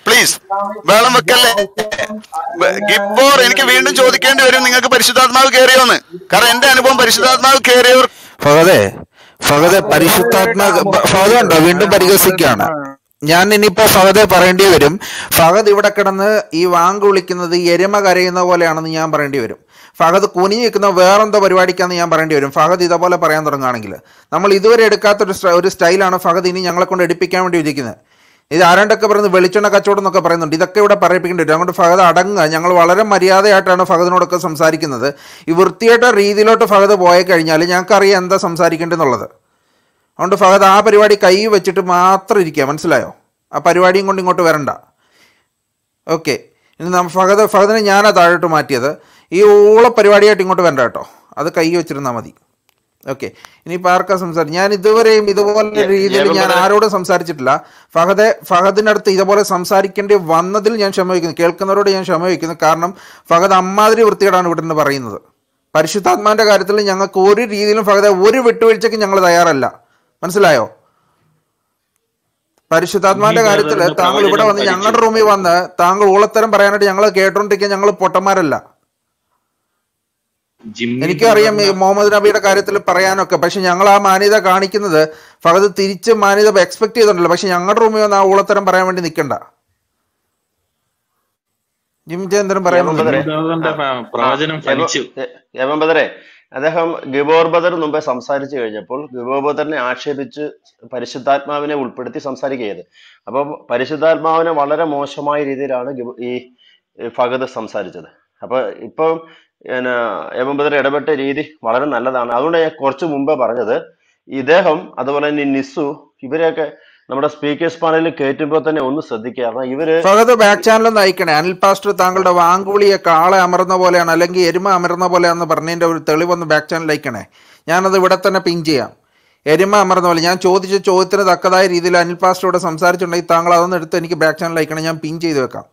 Please വേളം വെക്കല്ലേ ബ- ഗിബ്ബോർ എനിക്ക് വീണ്ടും ചോദിക്കേണ്ടി വരും നിങ്ങൾക്ക് പരിശുദ്ധാത്മാവ് കയറിയോന്ന് കാരണം എന്റെ അനുഭവം പരിശുദ്ധാത്മാവ് കയറിയവർ ഫഹദെ ഫഹദെ പരിശുദ്ധാത്മാ ഫഹദ ഉണ്ടോ വീണ്ടും പരിഹസിക്കുകയാണ് ഞാൻ ഇനിയിപ്പോ ഫഹദെ പറയേണ്ടി വരും ഫഹദ് ഇവിടെ കിടന്ന് ഈ വാങ്ക് വിളിക്കുന്നത് എരുമ കരയുന്ന പോലെയാണെന്ന് ഞാൻ പറയേണ്ടി വരും ഫഹദ് കുനിഞ്ഞ് നിൽക്കുന്ന വേറെന്തോ പരിപാടിക്കാന്ന് ഞാൻ പറയേണ്ടി വരും ഫഹദ് ഇതേപോലെ പറയാൻ തുടങ്ങുകയാണെങ്കിൽ നമ്മൾ ഇതുവരെ എടുക്കാത്തൊരു സ്റ്റ- ഒരു സ്റ്റൈലാണ് ഫഹദ് ഇനി ഞങ്ങളെ കൊണ്ട് എടുപ്പിക്കാൻ വേണ്ടി വിധിക്കുന്നത് ഇത് ആരാണ്ടൊക്കെ പറയുന്നത് വെളിച്ചെണ്ണ കച്ചവടം എന്നൊക്കെ പറയുന്നുണ്ട് ഇതൊക്കെ ഇവിടെ പറയിപ്പിക്കേണ്ടി വരും അതുകൊണ്ട് ഫഹദ് അടങ്ങുക ഞങ്ങൾ വളരെ മര്യാദയായിട്ടാണ് ഫഹദിനോടൊക്കെ സംസാരിക്കുന്നത് ഈ വൃത്തിയായിട്ട രീതിയിലോട്ട് ഫഹദ് പോയി കഴിഞ്ഞാൽ ഞങ്ങൾക്കറിയാം എന്താ സംസാരിക്കേണ്ടതെന്നുള്ളത് അതുകൊണ്ട് ഫഹദ് ആ പരിപാടി കൈ വെച്ചിട്ട് മാത്രം ഇരിക്കുക മനസ്സിലായോ ആ പരിപാടിയും കൊണ്ട് ഇങ്ങോട്ട് വരണ്ട ഓക്കെ ഇനി നമ്മ ഫഹദ് ഫഹദിനെ ഞാനാ താഴോട്ട് മാറ്റിയത് ഈ ഊള പരിപാടിയായിട്ട് ഇങ്ങോട്ട് വരണ്ട കേട്ടോ അത് കൈ വെച്ചിരുന്നാൽ മതി ഓക്കെ ഇനിയിപ്പോൾ ആർക്കാ സംസാരിക്കും ഞാൻ ഇതുവരെയും ഇതുപോലെ രീതിയിൽ ഞാൻ ആരോടും സംസാരിച്ചിട്ടില്ല ഫഹദെ ഫഹദിനടുത്ത് ഇതുപോലെ സംസാരിക്കേണ്ടി വന്നതിൽ ഞാൻ ക്ഷമ വയ്ക്കുന്നു കേൾക്കുന്നവരോട് ഞാൻ ക്ഷമ വയ്ക്കുന്നു കാരണം ഫഹദ് അമ്മാതിരി വൃത്തികേടാണ് ഇവിടെ നിന്ന് പറയുന്നത് പരിശുദ്ധാത്മാവിൻ്റെ കാര്യത്തിൽ ഞങ്ങൾക്ക് ഒരു രീതിയിലും ഫഹദെ ഒരു വിട്ടുവീഴ്ചയ്ക്കും ഞങ്ങൾ തയ്യാറല്ല മനസ്സിലായോ പരിശുദ്ധാത്മാവിന്റെ കാര്യത്തിൽ താങ്കൾ ഇവിടെ വന്ന് ഞങ്ങളുടെ റൂമിൽ വന്ന് താങ്കൾ ഊളത്തരം പറയാനായിട്ട് ഞങ്ങൾ കേട്ടോണ്ടിരിക്കാൻ ഞങ്ങൾ പൊട്ടന്മാരല്ല എനിക്കറിയാം ഈ മുഹമ്മദ് നബിയുടെ കാര്യത്തിൽ പറയാനൊക്കെ പക്ഷെ ഞങ്ങൾ ആ മാന്യത കാണിക്കുന്നത് ഫഹദ് തിരിച്ച് മാന്യത എക്സ്പെക്ട് ചെയ്തിട്ടുണ്ടല്ലോ പക്ഷെ ഞങ്ങളുടെ റൂമിൽ വന്ന് ആ ഊളത്തരം പറയാൻ വേണ്ടി നിൽക്കണ്ട ജിം ജയന്തരം പറയാൻ ദാസന്റെ പ്രവചനം ഫലിച്ചു യമൻ ബദറെ അദ്ദേഹം ഗിബോർ ബദർ മുമ്പേ സംസാരിച്ചു കഴിഞ്ഞപ്പോൾ ഗിബോർ ബദറിനെ ആക്ഷേപിച്ച് പരിശുദ്ധാത്മാവിനെ ഉൾപ്പെടുത്തി സംസാരിക്കുകയത് അപ്പൊ പരിശുദ്ധാത്മാവിനെ വളരെ മോശമായ രീതിയിലാണ് ഗിബ- ഈ ഫഗത് സംസാരിച്ചത് അപ്പൊ ഇപ്പം പിന്നെ യമൻ ബദർ ഇടപെട്ട രീതി വളരെ നല്ലതാണ് അതുകൊണ്ട് ഞാൻ കുറച്ച് മുമ്പേ പറഞ്ഞത് ഇദ്ദേഹം അതുപോലെ തന്നെ ഈ നിസ്സു ഇവരെയൊക്കെ നമ്മുടെ സ്പീക്കേഴ്സ് പാനലിൽ കയറ്റുമ്പോൾ തന്നെ ഒന്ന് ശ്രദ്ധിക്കുക കാരണം ഇവര് ഫഹദ് ബാക്ക് ചാനൽ ഒന്ന് അയക്കണേ അനിൽ പാസ്റ്റർ താങ്കളുടെ വാങ്കുവിളിയെ കാളെ അമർന്ന പോലെയാണ് അല്ലെങ്കിൽ എരുമ അമർന്ന പോലെയാണെന്ന് പറഞ്ഞതിന്റെ ഒരു തെളിവൊന്ന് ബാക്ക് ചാനൽ അയക്കണേ ഞാനത് ഇവിടെ തന്നെ പിൻ ചെയ്യാം എരുമ അമർന്ന പോലെ ഞാൻ ചോദിച്ച ചോദ്യത്തിന് തക്കതായ രീതിയിൽ അനിൽ പാസ്റ്ററോട് സംസാരിച്ചിട്ടുണ്ടെങ്കിൽ താങ്കൾ അതൊന്ന് എടുത്ത് എനിക്ക് ബാക്ക് ചാനൽ അയക്കണേ ഞാൻ പിൻ ചെയ്ത് വെക്കാം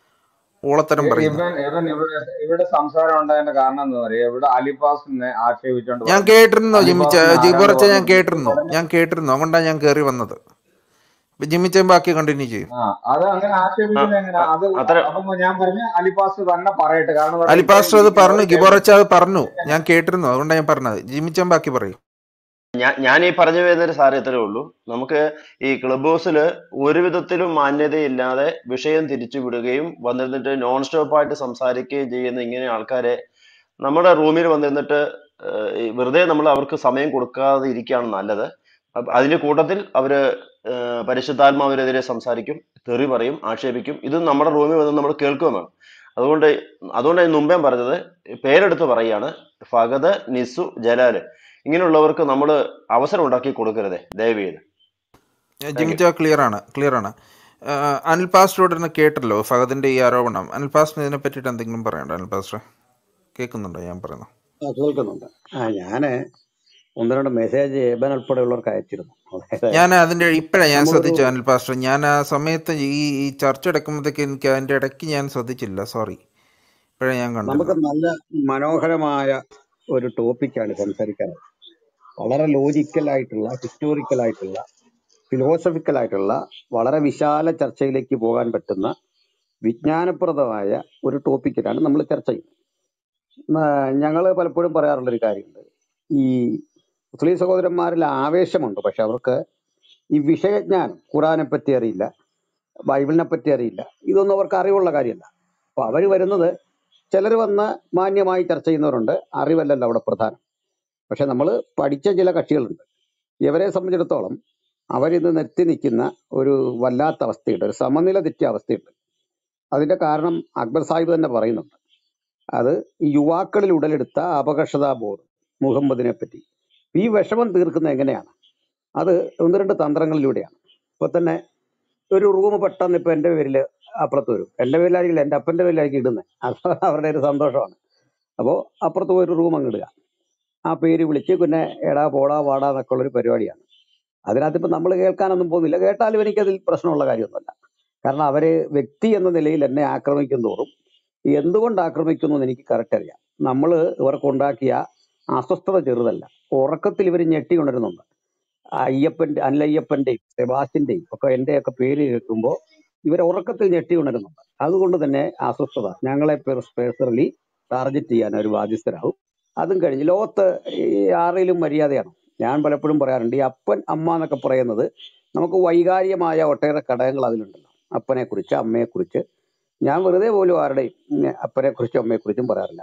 ഊളത്തരം പറയുന്നു ഇവൻ ഇവൻ ഇവിടെ ഇവിടെ സംസാരം ഉണ്ടായതിന്റെ കാരണം എന്താ പറയുക ഇവിടെ അലിബാസിനെ ആക്ഷേപിച്ചോണ്ട് ഞാൻ പറഞ്ഞു. കേട്ടിരുന്നു ജിമിച്ച അലിബാസിനെ ജിബറച്ച ഞാൻ ആരാണ്ട് കേട്ടിരുന്നു ഞാൻ കേട്ടിരുന്നു അതുകൊണ്ടാണ് ഞാൻ കയറി വന്നത് ജിമ്മിച്ചൻ ബാക്കി കണ്ടിന്യൂ ചെയ്യും ആ അത് അങ്ങനെ ആക്ഷേപിക്കുന്നത് എങ്ങനെ അത് അത്ര അപ്പൊ ഞാൻ പറഞ്ഞു അലിബാസ് തന്നെ പറയട്ടെ കാരണം എന്താ അലി ഇപ്പൊ പാസ്റ്റർ അത് ഈ പറഞ്ഞു ഗിബോറച്ച ഗിബോറച്ച അത് പറഞ്ഞു ഞാൻ കേട്ടിരുന്നു അതുകൊണ്ടാണ് ഞാൻ പറഞ്ഞത് ജിമ്മിച്ചൻ ബാക്കി പറയും ഞാൻ ഞാൻ ഈ പറഞ്ഞു വരുന്നൊരു സാരം ഇത്രേ ഉള്ളൂ നമുക്ക് ഈ ക്ലബ് ഹൗസിൽ ഒരു വിധത്തിലും മാന്യതയില്ലാതെ വിഷയം തിരിച്ചു വിടുകയും വന്നിരുന്നിട്ട് നോൺ സ്റ്റോപ്പ് ആയിട്ട് സംസാരിക്കുകയും ചെയ്യുന്ന ഇങ്ങനെ ആൾക്കാരെ നമ്മുടെ റൂമിൽ വന്നിരുന്നിട്ട് ഏഹ്, ഈ വെറുതെ നമ്മൾ അവർക്ക് സമയം കൊടുക്കാതെ ഇരിക്കുകയാണ് നല്ലത് അപ്പൊ അതിന്റെ കൂട്ടത്തിൽ അവര് ഏഹ്, പരിശുദ്ധാത്മാവിനെതിരെ സംസാരിക്കും തെറി പറയും ആക്ഷേപിക്കും ഇത് നമ്മുടെ റൂമിൽ വന്ന് നമ്മൾ കേൾക്കുകയും വേണം അതുകൊണ്ട് അതുകൊണ്ട് ഞാൻ മുമ്പേ പറഞ്ഞത് പേരെടുത്ത് പറയാണ് ഫഗത് നിസു ജലാല് ഇങ്ങനെയുള്ളവർക്ക് നമ്മൾ അവസരം ഉണ്ടാക്കി കൊടുക്കരുതേ ദയവ് ചെയ്ത് താങ്ക് യു ജിമിച്ച ക്ലിയർ ആണ് ക്ലിയർ ആണ് ആ, അനിൽ പാസ്റ്ററോട് ഇന്ന് കേട്ടല്ലോ ഫഹദിന്റെ ഈ ആരോപണം അനിൽ പാസ്റ്റർ ഇതിനെ പറ്റിയിട്ട് എന്തെങ്കിലും പറയണ്ടോ അനിൽ പാസ്റ്റർ കേൾക്കുന്നുണ്ടോ ഞാൻ പറയുന്നത് ആ, കേൾക്കുന്നുണ്ട് ആ ഞാന് ഒന്ന് രണ്ട് മെസ്സേജ് ഏബൻ ഉൾപ്പെടെയുള്ളവർക്ക് അയച്ചിരുന്നു അതായത് ഞാൻ അതിന്റെ ഇപ്പോഴാണ് ഞാൻ നമ്മളൊരു ശ്രദ്ധിച്ചു അനിൽ പാസ്റ്റർ ഞാൻ ആ സമയത്ത് ഈ ഈ ചർച്ച എടുക്കുമ്പോഴത്തേക്ക് എനിക്ക് അതിന്റെ ഇടയ്ക്ക് ഞാൻ ശ്രദ്ധിച്ചില്ല സോറി ഇപ്പോഴാണ് ഞാൻ നമുക്ക് കണ്ടത് നല്ല മനോഹരമായ ഒരു ടോപ്പിക്കാണ് സംസാരിക്കാനുള്ളത് വളരെ ലോജിക്കൽ ആയിട്ടുള്ള ഹിസ്റ്റോറിക്കൽ ആയിട്ടുള്ള ഫിലോസഫിക്കൽ ആയിട്ടുള്ള വളരെ വിശാല ചർച്ചയിലേക്ക് പോകാൻ പറ്റുന്ന വിജ്ഞാനപ്രദമായ ഒരു ടോപ്പിക്കിലാണ് നമ്മൾ ചർച്ച ചെയ്യുന്നത് ഞങ്ങൾ പലപ്പോഴും പറയാറുള്ളൊരു കാര്യമുണ്ട് ഈ മുസ്ലിം സഹോദരന്മാരിൽ ആവേശമുണ്ട് പക്ഷെ അവർക്ക് ഈ വിഷയജ്ഞാനം ഖുറാനെ പറ്റി അറിയില്ല ബൈബിളിനെ പറ്റി അറിയില്ല ഇതൊന്നും അവർക്ക് അറിവുള്ള കാര്യമല്ല അപ്പൊ അവർ വരുന്നത് ചിലർ വന്ന് മാന്യമായി ചർച്ച ചെയ്യുന്നവരുണ്ട് അറിവല്ലല്ലോ അവിടെ പ്രധാനം പക്ഷെ നമ്മൾ പഠിച്ച ചില കക്ഷികളുണ്ട് ഇവരെ സംബന്ധിച്ചിടത്തോളം അവരിന്ന് നിർത്തി നിൽക്കുന്ന ഒരു വല്ലാത്ത അവസ്ഥയുണ്ട് ഒരു സമനില തെറ്റിയ അവസ്ഥയുണ്ട് അതിന്റെ കാരണം അക്ബർ സാഹിബ് തന്നെ പറയുന്നുണ്ട് അത് ഈ യുവാക്കളിൽ ഉടലെടുത്ത അപകർഷതാബോധം മുഹമ്മദിനെ പറ്റി ഈ വിഷമം തീർക്കുന്നത് എങ്ങനെയാണ് അത് ഒന്ന് രണ്ട് തന്ത്രങ്ങളിലൂടെയാണ് ഇപ്പൊ തന്നെ ഒരു റൂം പെട്ടെന്ന് ഇപ്പൊ എന്റെ പേരിൽ അപ്പുറത്ത് വരും എന്റെ പേരിലായിരിക്കില്ല എന്റെ അപ്പന്റെ പേരിലായിരിക്കും ഇടുന്നത് അത് അവരുടെ ഒരു സന്തോഷമാണ് അപ്പോൾ അപ്പുറത്ത് പോയി ഒരു റൂം അങ്ങ് ഇടുക ആ പേര് വിളിച്ച് പിന്നെ എടാ പോടാ വാടാ എന്നൊക്കെ ഉള്ളൊരു പരിപാടിയാണ് അതിനകത്ത് ഇപ്പം നമ്മൾ കേൾക്കാനൊന്നും പോകുന്നില്ല കേട്ടാലും എനിക്കതിൽ പ്രശ്നമുള്ള കാര്യമൊന്നുമല്ല കാരണം അവര് വ്യക്തി എന്ന നിലയിൽ എന്നെ ആക്രമിക്കും തോറും എന്തുകൊണ്ട് ആക്രമിക്കുന്നു എന്ന് എനിക്ക് കറക്റ്റ് അറിയാം നമ്മൾ ഇവർക്കുണ്ടാക്കിയ അസ്വസ്ഥത ചെറുതല്ല ഉറക്കത്തിൽ ഇവർ ഞെട്ടി ഉണരുന്നുണ്ട് അയ്യപ്പന്റെ അനിലയ്യപ്പന്റെയും സെബാസ്റ്റിന്റെയും ഒക്കെ എന്റെയൊക്കെ പേര് കേൾക്കുമ്പോൾ ഇവർ ഉറക്കത്തിൽ ഞെട്ടി ഉണരുന്നുണ്ട് അതുകൊണ്ട് തന്നെ അസ്വസ്ഥത ഞങ്ങളെ പേഴ്സണലി ടാർഗറ്റ് ചെയ്യാൻ അവർ ബാധ്യസ്ഥരാകും അതും കഴിഞ്ഞ് ലോകത്ത് ഈ ആറിലും മര്യാദയാണ് ഞാൻ പലപ്പോഴും പറയാറുണ്ട് ഈ അപ്പൻ അമ്മ എന്നൊക്കെ പറയുന്നത് നമുക്ക് വൈകാരികമായ ഒട്ടേറെ ഘടകങ്ങൾ അതിലുണ്ടല്ലോ അപ്പനെ കുറിച്ച് അമ്മയെ കുറിച്ച് ഞാൻ വെറുതെ പോലും ആരുടെയും അപ്പനെ കുറിച്ചും അമ്മയെ കുറിച്ചും പറയാറില്ല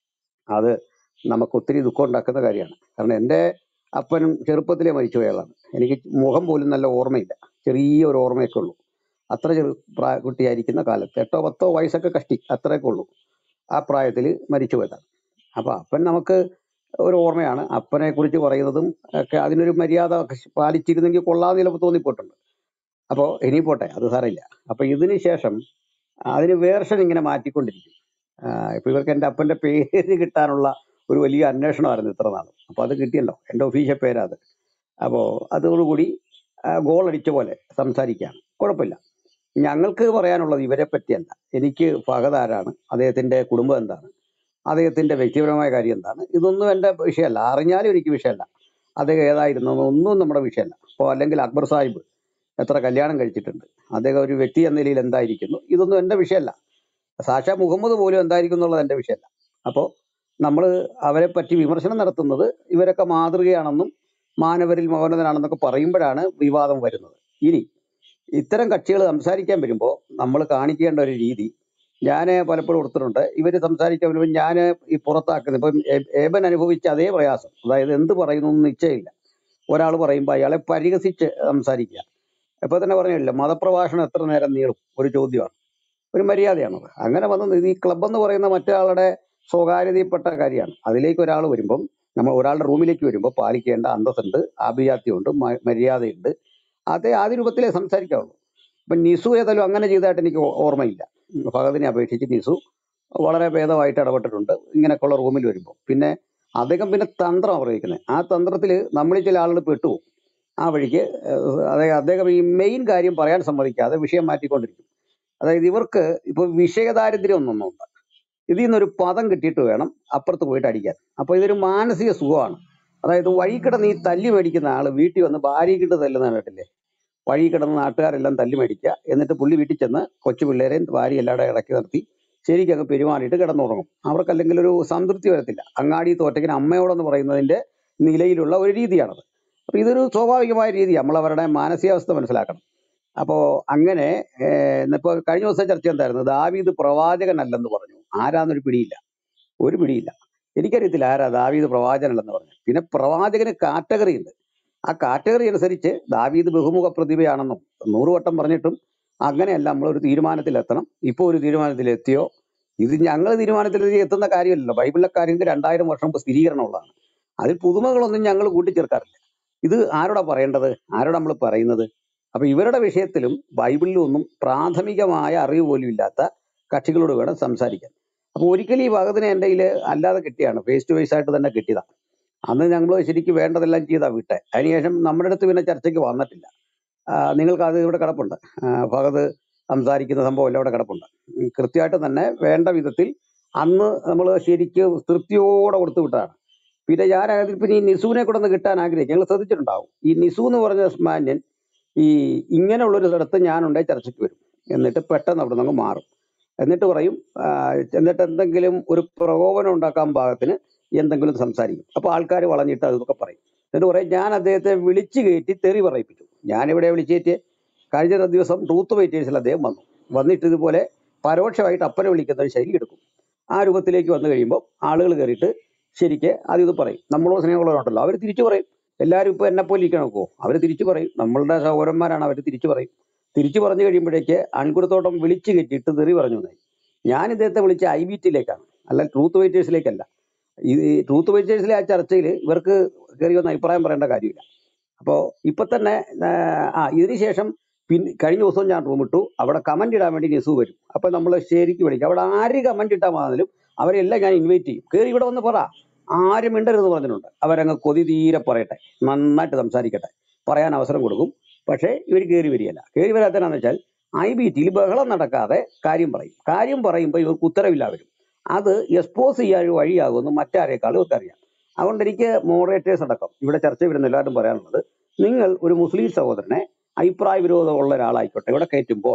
അത് നമുക്ക് ഒത്തിരി ദുഃഖം ഉണ്ടാക്കുന്ന കാര്യമാണ് കാരണം എൻ്റെ അപ്പനും ചെറുപ്പത്തിലേ മരിച്ചുപോയതാണ് എനിക്ക് മുഖം പോലും നല്ല ഓർമ്മയില്ല ചെറിയ ഒരു ഓർമ്മയൊക്കെ ഉള്ളൂ അത്ര ചെറു പ്രായ കുട്ടിയായിരിക്കുന്ന കാലത്ത് എട്ടോ പത്തോ വയസ്സൊക്കെ കഷ്ടി അത്രയൊക്കെ ഉള്ളൂ ആ പ്രായത്തിൽ മരിച്ചുപോയതാണ് അപ്പൊ അപ്പൻ നമുക്ക് ഒരു ഓർമ്മയാണ് അപ്പനെ കുറിച്ച് പറയുന്നതും ഒക്കെ അതിനൊരു മര്യാദ പാലിച്ചിരുന്നെങ്കിൽ കൊള്ളാന്ന് ചിലപ്പോൾ തോന്നിപ്പോയിട്ടുണ്ട് അപ്പോൾ ഇനി പോട്ടെ അത് സാരമില്ല അപ്പൊ ഇതിന് ശേഷം അതിന് വേർഷൻ ഇങ്ങനെ മാറ്റിക്കൊണ്ടിരിക്കും ആഹ് ഇപ്പൊ ഇവർക്ക് എൻ്റെ അപ്പന്റെ പേര് കിട്ടാനുള്ള ഒരു വലിയ അന്വേഷണമായിരുന്നു ഇത്ര നാളും അപ്പൊ അത് കിട്ടിയല്ലോ എൻ്റെ ഒഫീഷ്യൽ പേരാ അത് അപ്പോ അതോടുകൂടി ഗോൾ അടിച്ച പോലെ സംസാരിക്കുകയാണ് കുഴപ്പമില്ല ഞങ്ങൾക്ക് പറയാനുള്ളത് ഇവരെ പറ്റിയല്ല എനിക്ക് ഫഹദ് ആരാണ് അദ്ദേഹത്തിന്റെ കുടുംബം എന്താണ് അദ്ദേഹത്തിന്റെ വ്യക്തിപരമായ കാര്യം എന്താണ് ഇതൊന്നും എൻ്റെ വിഷയമല്ല അറിഞ്ഞാലും എനിക്ക് വിഷയമല്ല അദ്ദേഹം ഏതായിരുന്നു ഒന്നും നമ്മുടെ വിഷയമല്ല അപ്പോൾ അല്ലെങ്കിൽ അക്ബർ സാഹിബ് എത്ര കല്യാണം കഴിച്ചിട്ടുണ്ട് അദ്ദേഹം ഒരു വ്യക്തി എന്ന നിലയിൽ എന്തായിരിക്കുന്നു ഇതൊന്നും എൻ്റെ വിഷയമല്ല സാക്ഷാ മുഹമ്മദ് പോലും എന്തായിരിക്കും എന്നുള്ളത് എൻ്റെ വിഷയമല്ല അപ്പോൾ നമ്മൾ അവരെ പറ്റി വിമർശനം നടത്തുന്നത് ഇവരൊക്കെ മാതൃകയാണെന്നും മാനവരിൽ മൗനതനാണെന്നൊക്കെ പറയുമ്പോഴാണ് വിവാദം വരുന്നത് ഇനി ഇത്തരം കക്ഷികൾ സംസാരിക്കാൻ വരുമ്പോൾ നമ്മൾ കാണിക്കേണ്ട ഒരു രീതി ഞാൻ പലപ്പോഴും കൊടുത്തിട്ടുണ്ട് ഇവർ സംസാരിക്കാൻ വരുമ്പോൾ ഞാൻ ഈ പുറത്താക്കുന്നത് ഇപ്പം ഏ- ഏബൻ അനുഭവിച്ച അതേ പ്രയാസം അതായത് എന്ത് പറയുന്നു എന്ന് നിശ്ചയമില്ല ഒരാൾ പറയുമ്പോൾ അയാളെ പരിഹസിച്ച് സംസാരിക്കുക ഇപ്പൊ തന്നെ പറഞ്ഞില്ല മതപ്രഭാഷണം എത്ര നേരം നീളും ഒരു ചോദ്യമാണ് ഒരു മര്യാദയാണത് അങ്ങനെ വന്ന് ഈ ക്ലബ് എന്ന് പറയുന്ന മറ്റൊരാളുടെ സ്വകാര്യതയിൽപ്പെട്ട കാര്യമാണ് അതിലേക്ക് ഒരാൾ വരുമ്പം നമ്മൾ ഒരാളുടെ റൂമിലേക്ക് വരുമ്പോൾ പാലിക്കേണ്ട അന്തസ്സുണ്ട് ആഭിജാത്യമുണ്ട് മ- മര്യാദയുണ്ട് അതേ ആ രൂപത്തിലേ സംസാരിക്കാവുള്ളൂ ഇപ്പൊ നിസു ഏതായാലും അങ്ങനെ ചെയ്തതായിട്ട് എനിക്ക് ഓ- ഓർമ്മയില്ല ഉം ഫഹദിനെ അപേക്ഷിച്ച് നിസു വളരെ ഭേദമായിട്ട് ഇടപെട്ടിട്ടുണ്ട് ഇങ്ങനെയൊക്കെയുള്ള റൂമിൽ വരുമ്പോൾ പിന്നെ അദ്ദേഹം പിന്നെ തന്ത്രം പ്രയോഗിക്കുന്നത് ആ തന്ത്രത്തിൽ നമ്മളിൽ ചില ആളുകൾ പെട്ടുപോകും ആ വഴിക്ക് ഏഹ് അദ്ദേഹം അദ്ദേഹം ഈ മെയിൻ കാര്യം പറയാൻ സമ്മതിക്കാതെ വിഷയം മാറ്റിക്കൊണ്ടിരിക്കും അതായത് ഇവർക്ക് ഇപ്പൊ വിഷയദാരിദ്ര്യം ഒന്നൊന്നുണ്ട് ഇതിൽ നിന്നൊരു പദം കിട്ടിയിട്ട് വേണം അപ്പുറത്ത് പോയിട്ട് അടിക്കാൻ അപ്പൊ ഇതൊരു മാനസിക സുഖമാണ് അതായത് വഴി കിടന്ന് ഈ തല്ലി മേടിക്കുന്ന ആള് വീട്ടിൽ വന്ന് ഭാര്യ കിട്ട് തല്ലുന്ന കേട്ടില്ലേ വഴി കിടന്ന് നാട്ടുകാരെല്ലാം തല്ലി മേടിക്കുക എന്നിട്ട് പുള്ളി വീട്ടിൽ ചെന്ന് കൊച്ചു പിള്ളേരെയും ഭാര്യ എല്ലാവരുടെ ഇടയ്ക്ക് നിർത്തി ശരിക്കും അങ്ങ് പെരുമാറിയിട്ട് കിടന്നുറങ്ങും അവർക്ക് അല്ലെങ്കിൽ ഒരു സംതൃപ്തി വരത്തില്ല അങ്ങാടി തോറ്റക്കിന് അമ്മയോടെന്ന് പറയുന്നതിന്റെ നിലയിലുള്ള ഒരു രീതിയാണത് അപ്പൊ ഇതൊരു സ്വാഭാവികമായ രീതി നമ്മൾ അവരുടെ മാനസികാവസ്ഥ മനസ്സിലാക്കണം അപ്പോ അങ്ങനെ ഏഹ്, ഇന്നിപ്പോ കഴിഞ്ഞ ദിവസം ചർച്ച എന്തായിരുന്നു ദാവീദ് പ്രവാചകനല്ലെന്ന് പറഞ്ഞു ആരാന്നൊരു പിടിയില്ല ഒരു പിടിയില്ല എനിക്കറിയത്തില്ല ആരാ ദാവീദ് പ്രവാചകനല്ലെന്ന് പറഞ്ഞു പിന്നെ പ്രവാചകന് കാറ്റഗറി ഉണ്ട് ആ കാറ്റഗറി അനുസരിച്ച് ദാവീദ് ബഹുമുഖ പ്രതിഭയാണെന്നും നൂറ് വട്ടം പറഞ്ഞിട്ടും അങ്ങനെയല്ല നമ്മൾ ഒരു തീരുമാനത്തിലെത്തണം ഇപ്പോൾ ഒരു തീരുമാനത്തിലെത്തിയോ ഇത് ഞങ്ങൾ തീരുമാനത്തിലെത്തി എത്തുന്ന കാര്യമല്ലല്ലോ ബൈബിളിലെ കാര്യങ്ങൾക്ക് രണ്ടായിരം വർഷം മുമ്പ് സ്ഥിരീകരണമുള്ളതാണ് അതിൽ പുതുമകളൊന്നും ഞങ്ങൾ കൂട്ടിച്ചേർക്കാറില്ല ഇത് ആരോടാ പറയേണ്ടത് ആരോടാ നമ്മൾ പറയുന്നത് അപ്പൊ ഇവരുടെ വിഷയത്തിലും ബൈബിളിലും ഒന്നും പ്രാഥമികമായ അറിവ് പോലും ഇല്ലാത്ത കക്ഷികളോട് വേണം സംസാരിക്കാൻ അപ്പൊ ഒരിക്കലും ഈ ഭഗതിനെ എൻ്റെ കയ്യിൽ അല്ലാതെ കിട്ടിയാണ് ഫേസ് ടു ഫേസ് ആയിട്ട് തന്നെ കിട്ടിയതാണ് അന്ന് ഞങ്ങൾ ശരിക്കും വേണ്ടതെല്ലാം ചെയ്താ വിട്ടെ അതിനുശേഷം നമ്മുടെ അടുത്ത് പിന്നെ ചർച്ചയ്ക്ക് വന്നിട്ടില്ല ആ, നിങ്ങൾക്ക് അത് ഇവിടെ കിടപ്പുണ്ട് ആ, ഭഗത് സംസാരിക്കുന്ന സംഭവം എല്ലാം ഇവിടെ കിടപ്പുണ്ട് ഉം, കൃത്യമായിട്ട് തന്നെ വേണ്ട വിധത്തിൽ അന്ന് നമ്മൾ ശരിക്കും തൃപ്തിയോടെ കൊടുത്തു വിട്ടതാണ് പിന്നെ ഞാൻ അതിൽ പിന്നെ ഈ നിസുവിനെ കൂടെ ഒന്ന് കിട്ടാൻ ആഗ്രഹിക്കും ഞങ്ങൾ ശ്രദ്ധിച്ചിട്ടുണ്ടാവും ഈ നിസു എന്ന് പറഞ്ഞ മാന്യൻ ഈ ഇങ്ങനെയുള്ളൊരു സ്ഥലത്ത് ഞാനുണ്ടെ ചർച്ചയ്ക്ക് വരും എന്നിട്ട് പെട്ടെന്ന് അവിടെ നിന്ന് മാറും എന്നിട്ട് പറയും ആ, എന്നിട്ട് എന്തെങ്കിലും ഒരു പ്രകോപനം ഉണ്ടാക്കാൻ പാകത്തിന് എന്തെങ്കിലും സംസാരിക്കും അപ്പൊ ആൾക്കാർ വളഞ്ഞിട്ട് അതൊക്കെ പറയും എന്നിട്ട് പറയും ഞാൻ അദ്ദേഹത്തെ വിളിച്ചു കയറ്റി തെറി പറയിപ്പിച്ചു ഞാനിവിടെ വിളിച്ചു കയറ്റി കഴിഞ്ഞ ദിവസം ട്രൂത്ത് വെയിറ്റേഴ്സിൽ അദ്ദേഹം വന്നു വന്നിട്ട് ഇതുപോലെ പരോക്ഷമായിട്ട് അപ്പനെ വിളിക്കുന്ന ഒരു ശൈലി എടുക്കും ആ രൂപത്തിലേക്ക് വന്നു കഴിയുമ്പോൾ ആളുകൾ കയറിയിട്ട് ശരിക്ക് അത് ഇത് പറയും നമ്മളോട് സ്നേഹമുള്ളവരുണ്ടല്ലോ അവർ തിരിച്ചു പറയും എല്ലാവരും ഇപ്പൊ എന്നെ പോലെ ഇരിക്കണം നോക്കുമോ അവർ തിരിച്ചു പറയും നമ്മളുടെ സഹോദരന്മാരാണ് അവർ തിരിച്ചു പറയും തിരിച്ചു പറഞ്ഞു കഴിയുമ്പോഴേക്ക് അൺകുടത്തോട്ടം വിളിച്ചു കെട്ടിയിട്ട് തെറി പറഞ്ഞു എന്നായി ഞാൻ ഇദ്ദേഹത്തെ വിളിച്ച ഐ ബി ടിയിലേക്കാണ് അല്ല ട്രൂത്ത് വെയിറ്റേഴ്സിലേക്കല്ല ഈ ട്രൂത്ത് വെയിറ്റേഴ്സിലെ ആ ചർച്ചയിൽ ഇവർക്ക് കയറി വന്ന അഭിപ്രായം പറയേണ്ട കാര്യമില്ല അപ്പോ ഇപ്പൊ തന്നെ ആ, ആ ഇതിന് ശേഷം പിന്നെ കഴിഞ്ഞ ദിവസവും ഞാൻ റൂം ഇട്ടു അവിടെ കമന്റ് ഇടാൻ വേണ്ടി നിസു വരും അപ്പൊ നമ്മൾ ശരിക്ക് വിളിക്കും അവിടെ ആര് കമന്റ് ഇട്ടാൽ മതിലും അവരെല്ലാം ഞാൻ ഇൻവൈറ്റ് ചെയ്യും കയറി ഇവിടെ വന്ന് പറ ആരും മിണ്ടരുതെന്ന് പറഞ്ഞിട്ടുണ്ട് അവരങ്ങ് കൊതി തീരെ പറയട്ടെ നന്നായിട്ട് സംസാരിക്കട്ടെ പറയാൻ അവസരം കൊടുക്കും പക്ഷേ ഇവർ കയറി വരികയല്ല കയറി വരാത്തതെന്ന് വെച്ചാൽ ഐ ബി ടിയിൽ ബഹളം നടക്കാതെ കാര്യം പറയും കാര്യം പറയുമ്പോൾ ഇവർക്ക് ഉത്തരവില്ല വരും അത് എക്സ്പോസ് ചെയ്യാൻ ഒരു വഴിയാകുമെന്ന് മറ്റാരേക്കാളും ഇവർക്കറിയാം അതുകൊണ്ട് എനിക്ക് മോഡറേറ്റേഴ്സ് അടക്കം ഇവിടെ ചർച്ച വരുന്ന എല്ലാവരും പറയാനുള്ളത് നിങ്ങൾ ഒരു മുസ്ലിം സഹോദരനെ അഭിപ്രായ വിരോധമുള്ള ഒരാളായിക്കോട്ടെ ഇവിടെ കയറ്റുമ്പോൾ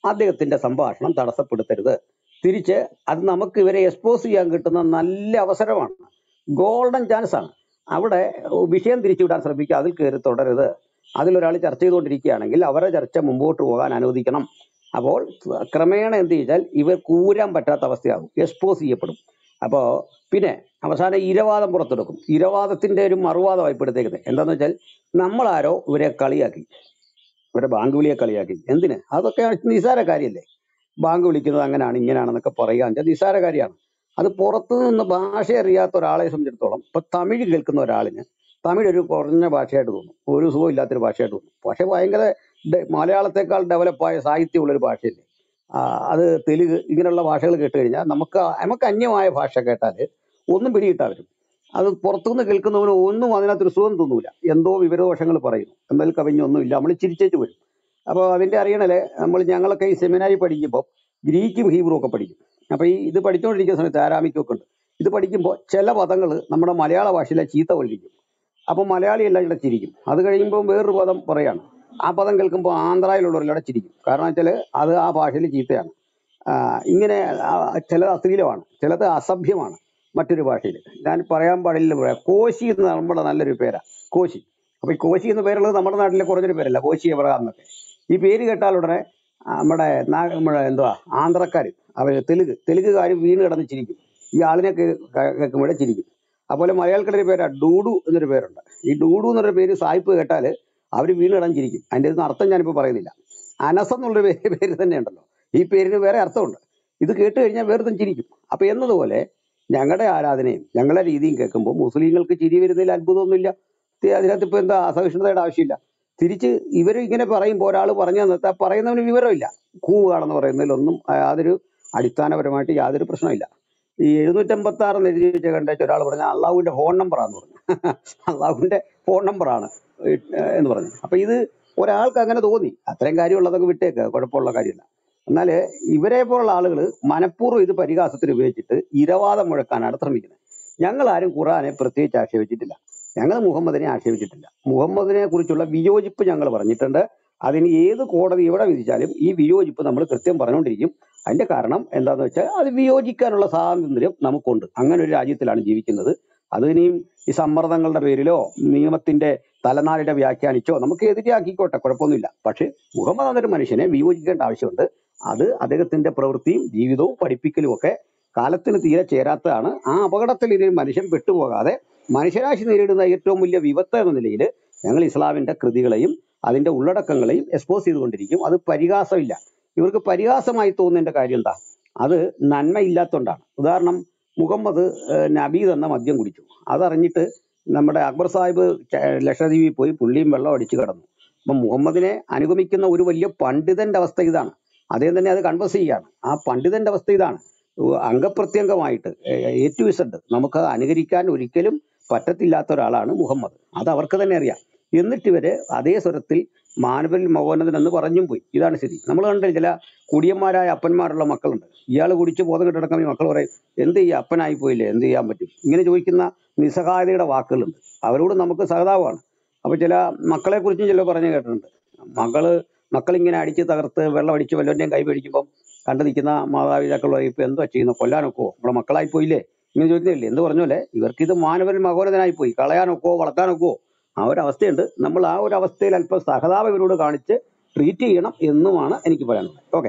അദ്ദേഹത്തിന്റെ സംഭാഷണം തടസ്സപ്പെടുത്തരുത് തിരിച്ച് അത് നമുക്ക് ഇവരെ എക്സ്പോസ് ചെയ്യാൻ കിട്ടുന്ന നല്ല അവസരമാണ് ഗോൾഡൻ ചാൻസ് ആണ് അവിടെ വിഷയം തിരിച്ചുവിടാൻ ശ്രമിക്കുക അതിൽ കയറി തുടരരുത് അതിലൊരാൾ ചർച്ച ചെയ്തുകൊണ്ടിരിക്കുകയാണെങ്കിൽ അവരുടെ ചർച്ച മുമ്പോട്ട് പോകാൻ അനുവദിക്കണം അപ്പോൾ ക്രമേണ എന്ത് ചെയ്താൽ ഇവർ കൂരാൻ പറ്റാത്ത അവസ്ഥയാകും എക്സ്പോസ് ചെയ്യപ്പെടും അപ്പോൾ പിന്നെ അവസാനം ഇരവാദം പുറത്തെടുക്കും ഇരവാദത്തിന്റെ ഒരു മറുവാദമായി പെടുത്തേക്കുന്നത് എന്താന്ന് വെച്ചാൽ നമ്മളാരോ ഇവരെ കളിയാക്കി ഇവരെ ബാങ്ക് വിളിയെ കളിയാക്കി എന്തിന് അതൊക്കെ നിസ്സാര കാര്യമല്ലേ ബാങ്ക് വിളിക്കുന്നത് അങ്ങനെയാണ് ഇങ്ങനെയാണെന്നൊക്കെ പറയുക വെച്ചാൽ നിസ്സാര കാര്യമാണ് അത് പുറത്തു നിന്ന് ഭാഷ അറിയാത്ത ഒരാളെ സംബന്ധിച്ചിടത്തോളം ഇപ്പൊ തമിഴ് കേൾക്കുന്ന ഒരാളിന് തമിഴ് ഒരു കുറഞ്ഞ ഭാഷയായിട്ട് തോന്നും ഒരു സുഖം ഇല്ലാത്തൊരു ഭാഷയായിട്ട് തോന്നും പക്ഷെ ഭയങ്കര ഡെ- മലയാളത്തെക്കാൾ ഡെവലപ്പായ സാഹിത്യമുള്ളൊരു ഭാഷയല്ലേ ആ, അത് തെലുങ്ക് ഇങ്ങനെയുള്ള ഭാഷകൾ കേട്ട് കഴിഞ്ഞാൽ നമുക്ക് നമുക്ക് അന്യമായ ഭാഷ കേട്ടാൽ ഒന്നും പിടികിട്ടാൻ വരും അത് പുറത്തുനിന്ന് കേൾക്കുന്നവന് ഒന്നും അതിനകത്തൊരു സുഖം തോന്നൂല എന്തോ വിവരദോഷങ്ങൾ പറയുന്നു എന്നാൽ കവിഞ്ഞൊന്നുമില്ല നമ്മൾ ചിരിച്ചേച്ച് വരും അപ്പോൾ അതിന്റെ അറിയണല്ലേ നമ്മൾ ഞങ്ങളൊക്കെ ഈ സെമിനാരി പഠിക്കുമ്പോൾ ഗ്രീക്കും ഹീബ്രു ഒക്കെ പഠിക്കും അപ്പോൾ ഈ ഇത് പഠിച്ചുകൊണ്ടിരിക്കുന്ന സമയത്ത് ആരാമിക്കൊക്കെ ഉണ്ട് ഇത് പഠിക്കുമ്പോൾ ചില പദങ്ങൾ നമ്മുടെ മലയാള ഭാഷയിലെ ചീത്ത കൊല്ലിക്കും അപ്പോൾ മലയാളി എല്ലാം ഇവിടെ ചിരിക്കും അത് കഴിയുമ്പോൾ വേറൊരു പദം പറയാണ് ആ പദം കേൾക്കുമ്പോൾ ആന്ധ്രയിലുള്ളവരെല്ലാം ചിരിക്കും കാരണം വെച്ചാൽ അത് ആ ഭാഷയിൽ ചീത്തയാണ് ആ, ഇങ്ങനെ ആ, ചിലത് അശ്ലീലമാണ് ചിലത് അസഭ്യമാണ് മറ്റൊരു ഭാഷയിൽ ഞാൻ പറയാൻ പാടില്ല പറയാം കോശി എന്ന് നമ്മുടെ നല്ലൊരു പേരാ കോശി അപ്പൊ ഈ കോശി എന്ന പേരുള്ളത് നമ്മുടെ നാട്ടിലെ കുറഞ്ഞൊരു പേരല്ല കോശി എബ്രഹാം എന്നൊക്കെ ഈ പേര് കേട്ടാൽ ഉടനെ ആ, നമ്മുടെ നാ- നമ്മുടെ എന്തുവാ ആന്ധ്രക്കാർ അവർ തെലുങ്ക് തെലുങ്കുകാർ വീണ് കിടന്ന് ചിരിക്കും ഈ ആളിനെ കേൾക്കുമ്പോഴേ ചിരിക്കും അതുപോലെ മലയാളത്തിലെ ഒരു പേരാ ഡൂഡു എന്നൊരു പേരുണ്ട് ഈ ഡൂഡു എന്നൊരു പേര് സായിപ്പ് കേട്ടാൽ അവർ വീണ് കിടന്ന് ചിരിക്കും അതിൻ്റെ ഒന്നും അർത്ഥം ഞാനിപ്പോൾ പറയുന്നില്ല അനസ് എന്നുള്ളൊരു പേര് പേര് തന്നെ ഉണ്ടല്ലോ ഈ പേരിന് വേറെ അർത്ഥമുണ്ട് ഇത് കേട്ട് കഴിഞ്ഞാൽ വേറെ ചിരിക്കും അപ്പൊ എന്നതുപോലെ ഞങ്ങളുടെ ആരാധനയും ഞങ്ങളുടെ രീതിയും കേൾക്കുമ്പോൾ മുസ്ലിങ്ങൾക്ക് ചിരി വരുന്നതിൽ അത്ഭുതമൊന്നുമില്ല തി- അതിനകത്ത് ഇപ്പൊ എന്താ അസഹിഷ്ണുതയുടെ ആവശ്യമില്ല തിരിച്ച് ഇവർ ഇങ്ങനെ പറയുമ്പോൾ ഒരാൾ പറഞ്ഞു തന്നിട്ട് ആ പറയുന്നവന് വിവരമില്ല കൂവുകയാണെന്ന് പറയുന്നതിലൊന്നും യാതൊരു അടിസ്ഥാനപരമായിട്ട് യാതൊരു പ്രശ്നമില്ല ഈ എഴുന്നൂറ്റമ്പത്തി ആറ് എഴുതി വെച്ച കണ്ടേച്ച് ഒരാൾ പറഞ്ഞ അള്ളാഹുവിന്റെ ഫോൺ നമ്പറാന്ന് പറഞ്ഞു അള്ളാഹുവിന്റെ ഫോൺ നമ്പറാണ് എന്ന് പറഞ്ഞു അപ്പൊ ഇത് ഒരാൾക്ക് അങ്ങനെ തോന്നി അത്രയും കാര്യമുള്ളതൊക്കെ വിട്ടേക്ക് കുഴപ്പമുള്ള കാര്യമില്ല എന്നാൽ ഇവരെ പോലുള്ള ആളുകൾ മനഃപൂർവ്വം ഇത് പരിഹാസത്തിന് ഉപയോഗിച്ചിട്ട് ഇരവാദം മുഴക്കാനാണ് ശ്രമിക്കുന്നത് ഞങ്ങൾ ആരും ഖുറാനെ പ്രത്യേകിച്ച് ആക്ഷേപിച്ചിട്ടില്ല ഞങ്ങൾ മുഹമ്മദിനെ ആക്ഷേപിച്ചിട്ടില്ല മുഹമ്മദിനെ കുറിച്ചുള്ള വിയോജിപ്പ് ഞങ്ങൾ പറഞ്ഞിട്ടുണ്ട് അതിന് ഏത് കോടതി എവിടെ വിധിച്ചാലും ഈ വിയോജിപ്പ് നമ്മൾ കൃത്യം പറഞ്ഞുകൊണ്ടിരിക്കും അതിന്റെ കാരണം എന്താന്ന് വെച്ചാൽ അത് വിയോജിക്കാനുള്ള സ്വാതന്ത്ര്യം നമുക്കുണ്ട് അങ്ങനെ ഒരു രാജ്യത്തിലാണ് ജീവിക്കുന്നത് അത് ഇനിയും ഈ സമ്മർദ്ദങ്ങളുടെ പേരിലോ നിയമത്തിന്റെ തലനാരിടെ വ്യാഖ്യാനിച്ചോ നമുക്ക് എതിരാക്കിക്കോട്ടെ കുഴപ്പമൊന്നുമില്ല പക്ഷെ മുഹമ്മദ് എന്നൊരു മനുഷ്യനെ വിയോജിക്കേണ്ട ആവശ്യമുണ്ട് അത് അദ്ദേഹത്തിന്റെ പ്രവൃത്തിയും ജീവിതവും പഠിപ്പിക്കലും ഒക്കെ കാലത്തിന് തീരെ ചേരാത്തതാണ് ആ അപകടത്തിൽ ഇനി ഒരു മനുഷ്യൻ പെട്ടുപോകാതെ മനുഷ്യരാശി നേരിടുന്ന ഏറ്റവും വലിയ വിപത്ത് എന്ന നിലയിൽ ഞങ്ങൾ ഇസ്ലാമിന്റെ കൃതികളെയും അതിന്റെ ഉള്ളടക്കങ്ങളെയും എക്സ്പോസ് ചെയ്തുകൊണ്ടിരിക്കും അത് പരിഹാസമില്ല ഇവർക്ക് പരിഹാസമായി തോന്നുന്നതിന്റെ കാര്യം എന്താ അത് നന്മയില്ലാത്തതുകൊണ്ടാണ് ഉദാഹരണം മുഹമ്മദ് ഏഹ്, നബീദ് എന്ന മദ്യം കുടിച്ചു അതറിഞ്ഞിട്ട് നമ്മുടെ അക്ബർ സാഹിബ് ച- ലക്ഷദ്വീപിൽ പോയി പുള്ളിയും വെള്ളം അടിച്ചു കിടന്നു അപ്പൊ മുഹമ്മദിനെ അനുഗമിക്കുന്ന ഒരു വലിയ പണ്ഡിതന്റെ അവസ്ഥ ഇതാണ് അദ്ദേഹം തന്നെ അത് കൺവസ് ചെയ്യാണ് ആ പണ്ഡിതന്റെ അവസ്ഥ ഇതാണ് ഉ- അംഗപ്രത്യംഗമായിട്ട് എ ടു ഇസഡ് നമുക്ക് അനുകരിക്കാൻ ഒരിക്കലും പറ്റത്തില്ലാത്ത ഒരാളാണ് മുഹമ്മദ് അത് അവർക്ക് തന്നെ അറിയാം എന്നിട്ട് ഇവര് അതേ സ്വരത്തിൽ മാനവൽ മൗനതൻ എന്ന് പറഞ്ഞും പോയി ഇതാണ് സ്ഥിതി നമ്മൾ കണ്ട ചില കുടിയന്മാരായ അപ്പന്മാരുള്ള മക്കളുണ്ട് ഇയാൾ കുടിച്ച് ബോധം കെട്ടിടക്കാൻ ഈ മക്കൾ പറയും എന്ത് ഈ അപ്പനായി പോയില്ലേ എന്ത് ചെയ്യാൻ പറ്റും ഇങ്ങനെ ചോദിക്കുന്ന നിസ്സഹായതയുടെ വാക്കുകളുണ്ട് അവരോട് നമുക്ക് സഹതാപമാണ് അപ്പൊ ചില മക്കളെ കുറിച്ചും ചില പറഞ്ഞു കേട്ടിട്ടുണ്ട് മകള് മക്കളിങ്ങനെ അടിച്ച് തകർത്ത് വെള്ളം അടിച്ച് വല്ലവന്റെയും കൈ പിടിക്കുമ്പോൾ കണ്ടു നിൽക്കുന്ന മാതാപിതാക്കൾ പറയും ഇപ്പൊ എന്തോ ചെയ്യുന്നു കൊല്ലാനൊക്കോ നമ്മുടെ മക്കളായി പോയില്ലേ ഇങ്ങനെ ചോദിക്കുന്നില്ലേ എന്ത് പറഞ്ഞോലെ ഇവർക്ക് ഇത് മാനവൻ മകോനതനായി പോയി കളയാനൊക്കോ വളർത്താനൊക്കോ ആ ഒരു അവസ്ഥയുണ്ട് നമ്മൾ ആ ഒരു അവസ്ഥയിൽ അല്പം സഹതാപം ഇവരോട് കാണിച്ച് ട്രീറ്റ് ചെയ്യണം എന്നുമാണ് എനിക്ക് പറയാനുള്ളത് okay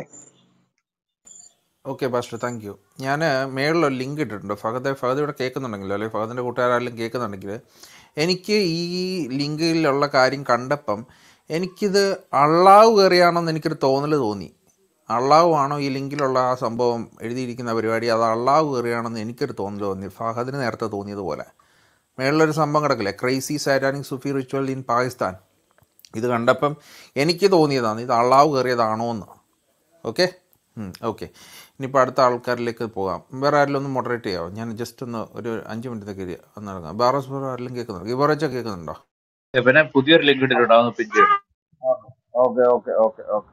okay pastor thank you ഞാൻ മേളിലൊരു ലിങ്ക് ഇട്ടിട്ടുണ്ട് ഫഹദ് ഫഹദ് ഇവിടെ കേൾക്കുന്നുണ്ടെങ്കിൽ അല്ലെങ്കിൽ ഫഹദിൻ്റെ കൂട്ടുകാരെല്ലാം കേൾക്കുന്നുണ്ടെങ്കിൽ എനിക്ക് ഈ ലിങ്കിലുള്ള കാര്യം കണ്ടപ്പം എനിക്കിത് അള്ളാവ് കയറിയാണെന്ന് എനിക്കൊരു തോന്നൽ തോന്നി അള്ളാഹു ആണോ ഈ ലിങ്കിലുള്ള ആ സംഭവം എഴുതിയിരിക്കുന്ന പരിപാടി അത് അള്ളാഹു കയറിയാണെന്ന് എനിക്കൊരു തോന്നൽ തോന്നി ഫഹദിന് നേരത്തെ തോന്നിയതുപോലെ മേളിലൊരു സംഭവം കിടക്കില്ലേ crazy satanic Sufi ritual in Pakistan ഇത് കണ്ടപ്പം എനിക്ക് തോന്നിയതാണ് ഇത് അള്ളാഹു കയറിയതാണോ എന്ന് ഓക്കെ ഓക്കെ ഇനിയിപ്പോൾ അടുത്ത ആൾക്കാരിലേക്ക് പോകാം വേറെ ആരെങ്കിലും ഒന്ന് മോഡറേറ്റ് ചെയ്യാമോ ഞാൻ ജസ്റ്റ് ഒന്ന് ഒരു അഞ്ച് മിനിറ്റത്തേക്ക് ഒന്ന് ഇറങ്ങാം ബാറോസ് വേറെ ആരെങ്കിലും കേൾക്കുന്നുണ്ടോ ഇവറച്ച കേൾക്കുന്നുണ്ടോ പിന്നെ പുതിയൊരു ലിങ്ക് ഇട്ടിട്ടുണ്ട് അതൊന്ന് പിൻ ചെയ്യണം ഓക്കെ ഓക്കെ ഓക്കെ ഓക്കെ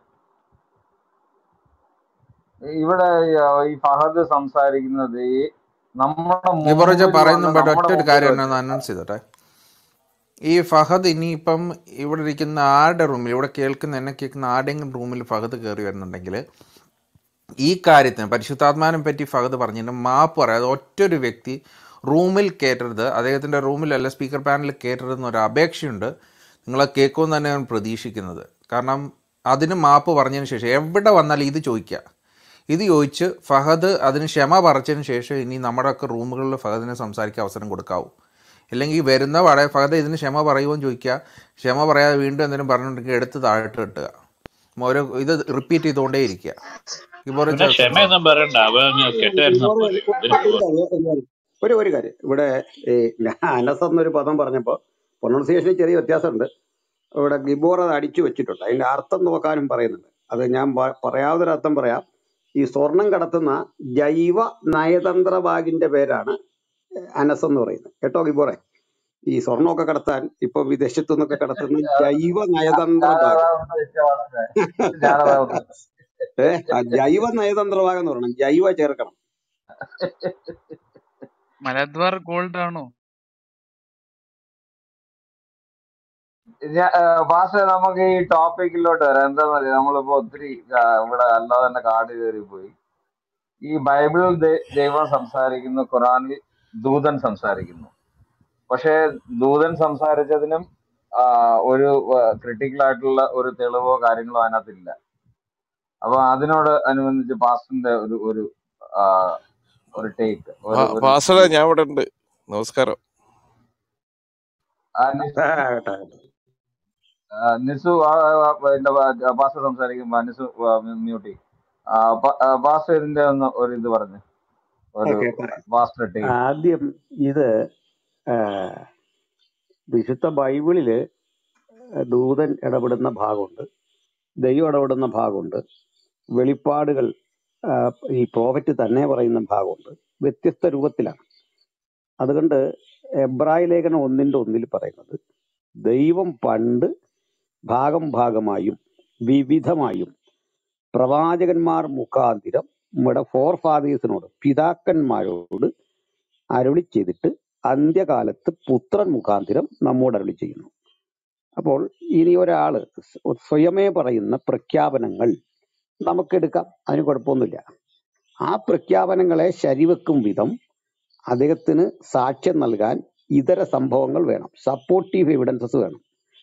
ഇവിടെ ഈ ഈ ഫഹദ് സംസാരിക്കുന്നത് ഈ നമ്മുടെ ഇവറച്ച മുമ്പിൽ പറയുന്ന വന്ന് മുമ്പായിട്ട് നമ്മുടെ ഒറ്റ ഒരു മുമ്പിൽ കാര്യം വെച്ച് എന്നെ ഒന്ന് അനൗൺസ് ചെയ്തോട്ടെ ഈ ഫഹദ് ഇനിയിപ്പം ഇവിടെ ഇരിക്കുന്ന ആരുടെ റൂമിൽ ഇവിടെ കേൾക്കുന്ന എന്നെ കേൾക്കുന്ന ആരുടെയെങ്കിലും റൂമിൽ ഫഹദ് കയറി വരുന്നുണ്ടെങ്കിൽ ഈ കാര്യത്തിന് പരിശുദ്ധാത്മാവിനെ പറ്റി ഫഹദ് പറഞ്ഞിട്ട് മാപ്പ് പറയാതെ ഒറ്റൊരു വ്യക്തി റൂമിൽ കയറ്റരുത് അദ്ദേഹത്തിൻ്റെ റൂമിലല്ല സ്പീക്കർ പാനലിൽ കയറ്റരുത് എന്നൊരു അപേക്ഷയുണ്ട് നിങ്ങളെ കേൾക്കുമെന്ന് തന്നെ ഞാൻ പ്രതീക്ഷിക്കുന്നത് കാരണം അതിന് മാപ്പ് പറഞ്ഞതിന് ശേഷം എവിടെ വന്നാലും ഇത് ചോദിക്കുക ഇത് ചോദിച്ച് ഫഹദ് അതിന് ക്ഷമ പറച്ചതിന് ശേഷം ഇനി നമ്മുടെയൊക്കെ റൂമുകളിൽ ഫഹദിനെ സംസാരിക്കാൻ അവസരം കൊടുക്കാവൂ അല്ലെങ്കിൽ വരുന്ന വട ഫഹദ് ഇതിന് ക്ഷമ പറയുമോ എന്ന് ചോദിക്കുക ക്ഷമ പറയാതെ വീണ്ടും എന്തെങ്കിലും പറഞ്ഞിട്ടുണ്ടെങ്കിൽ എടുത്ത് താഴോട്ട് കിട്ടുക ഓരോ ഇത് റിപ്പീറ്റ് ചെയ്തുകൊണ്ടേ ഇരിക്കുക ഇപ്പോൾ പിന്നെ ക്ഷമയൊന്നും പറയണ്ട അവ അങ്ങ് കെട്ടായിരുന്നു ഒരു പോലെ ഇതിന് ഒരു പോവാ കാര്യം ഒരു കാര്യം. ഒരു ഒരു കാര്യം ഇവിടെ ഈ ഞാൻ അനസ് എന്നൊരു പദം പറഞ്ഞപ്പോൾ പ്രൊണൗൺസിയേഷനിൽ ചെറിയ വ്യത്യാസമുണ്ട് ഇവിടെ ഗിബോർ അത് അടിച്ചു വെച്ചിട്ടുണ്ട് അതിന്റെ അർത്ഥം നോക്കാനും പറയുന്നുണ്ട് അത് ഞാൻ പ- പറയാവുന്നൊരു അർത്ഥം പറയാം ഈ സ്വർണം കടത്തുന്ന ജൈവ നയതന്ത്ര ബാഗിന്റെ പേരാണ് അനസ് എന്ന് പറയുന്നത് കേട്ടോ ഗിബോറെ ഈ സ്വർണ്ണമൊക്കെ കടത്താൻ ഇപ്പൊ വിദേശത്തു നിന്നൊക്കെ കടത്തുന്ന ജൈവ നയതന്ത്ര ബാഗ് ഞാനതാ ഉദ്ദേശിച്ചത്. ഏ ആ ജൈവ നയതന്ത്ര ബാഗ് എന്ന് പറയണം ജൈവ ചേർക്കണം മലദ്വാർ ഗോൾഡ് ആണോ ഞാ- ആ, പാസ്റ്റർ നമുക്ക് ഈ ടോപ്പിക്കിലോട്ട് വരാം എന്താന്ന് അറിയാം നമ്മളിപ്പോ ഒത്തിരി ആ, ഇവിടെ അല്ലാതെ തന്നെ കാട് കയറി പോയി ഈ ബൈബിളിൽ ദൈ- ദൈവം സംസാരിക്കുന്നു ഖുറാനിൽ ദൂതൻ സംസാരിക്കുന്നു പക്ഷേ ദൂതൻ സംസാരിച്ചതിനും ആ, ഒരു ക്രിട്ടിക്കൽ ആയിട്ടുള്ള ഒരു തെളിവോ കാര്യങ്ങളോ അതിനകത്തില്ല അപ്പൊ അതിനോട് അനുബന്ധിച്ച് പാസ്റ്ററിന്റെ ഒരു ഒരു ആ, ഒരു ടേക്ക് ഒരു പാ- ഒരു പാസ്റ്ററെ ഞാൻ ഇവിടെ ഉണ്ട് നമസ്കാരം ആ, നിസ്- ആ, കേട്ടോ, കേട്ടോ. ആ, നിസു ആ, ആ, എന്റെ പാസ്റ്റർ സംസാരിക്കുമ്പോ നിസു മ്യൂട്ട് ചെയ്യും ആ, പ- ആ, പാസ്റ്റർ ഇതിന്റെ ഒന്ന് ഒരു ഇത് പറഞ്ഞു ഒരു ഓക്കെ പറയാം പാസ്റ്റർ ടേക്ക് ആദ്യം ഇത് ആ, വിശുദ്ധ ബൈബിളില് ദൂതൻ ഇടപെടുന്ന ഭാഗമുണ്ട് ദൈവം ഇടപെടുന്ന ഭാഗമുണ്ട് വെളിപ്പാടുകൾ ആ, ഈ പ്രോഫറ്റ് തന്നെ പറയുന്ന ഭാഗമുണ്ട് വ്യത്യസ്ത രൂപത്തിലാണ് അതുകൊണ്ട് എബ്രായ ലേഖനം ഒന്നിന്റെ ഒന്നിൽ പറയുന്നത് ദൈവം പണ്ട് ഭാഗം ഭാഗമായും വിവിധമായും പ്രവാചകന്മാർ മുഖാന്തിരം നമ്മുടെ ഫോർ ഫാദേഴ്സിനോട് പിതാക്കന്മാരോട് അരുളി ചെയ്തിട്ട് അന്ത്യകാലത്ത് പുത്രൻ മുഖാന്തിരം നമ്മോട് അരുളി ചെയ്യുന്നു അപ്പോൾ ഇനി ഒരാള് സ്വ- സ്വയമേ പറയുന്ന പ്രഖ്യാപനങ്ങൾ നമുക്കെടുക്കാം അതിന് കുഴപ്പമൊന്നുമില്ല ആ പ്രഖ്യാപനങ്ങളെ ശരിവെക്കും വിധം അദ്ദേഹത്തിന് സാക്ഷ്യം നൽകാൻ ഇതര സംഭവങ്ങൾ വേണം സപ്പോർട്ടീവ് എവിഡൻസസ് വേണം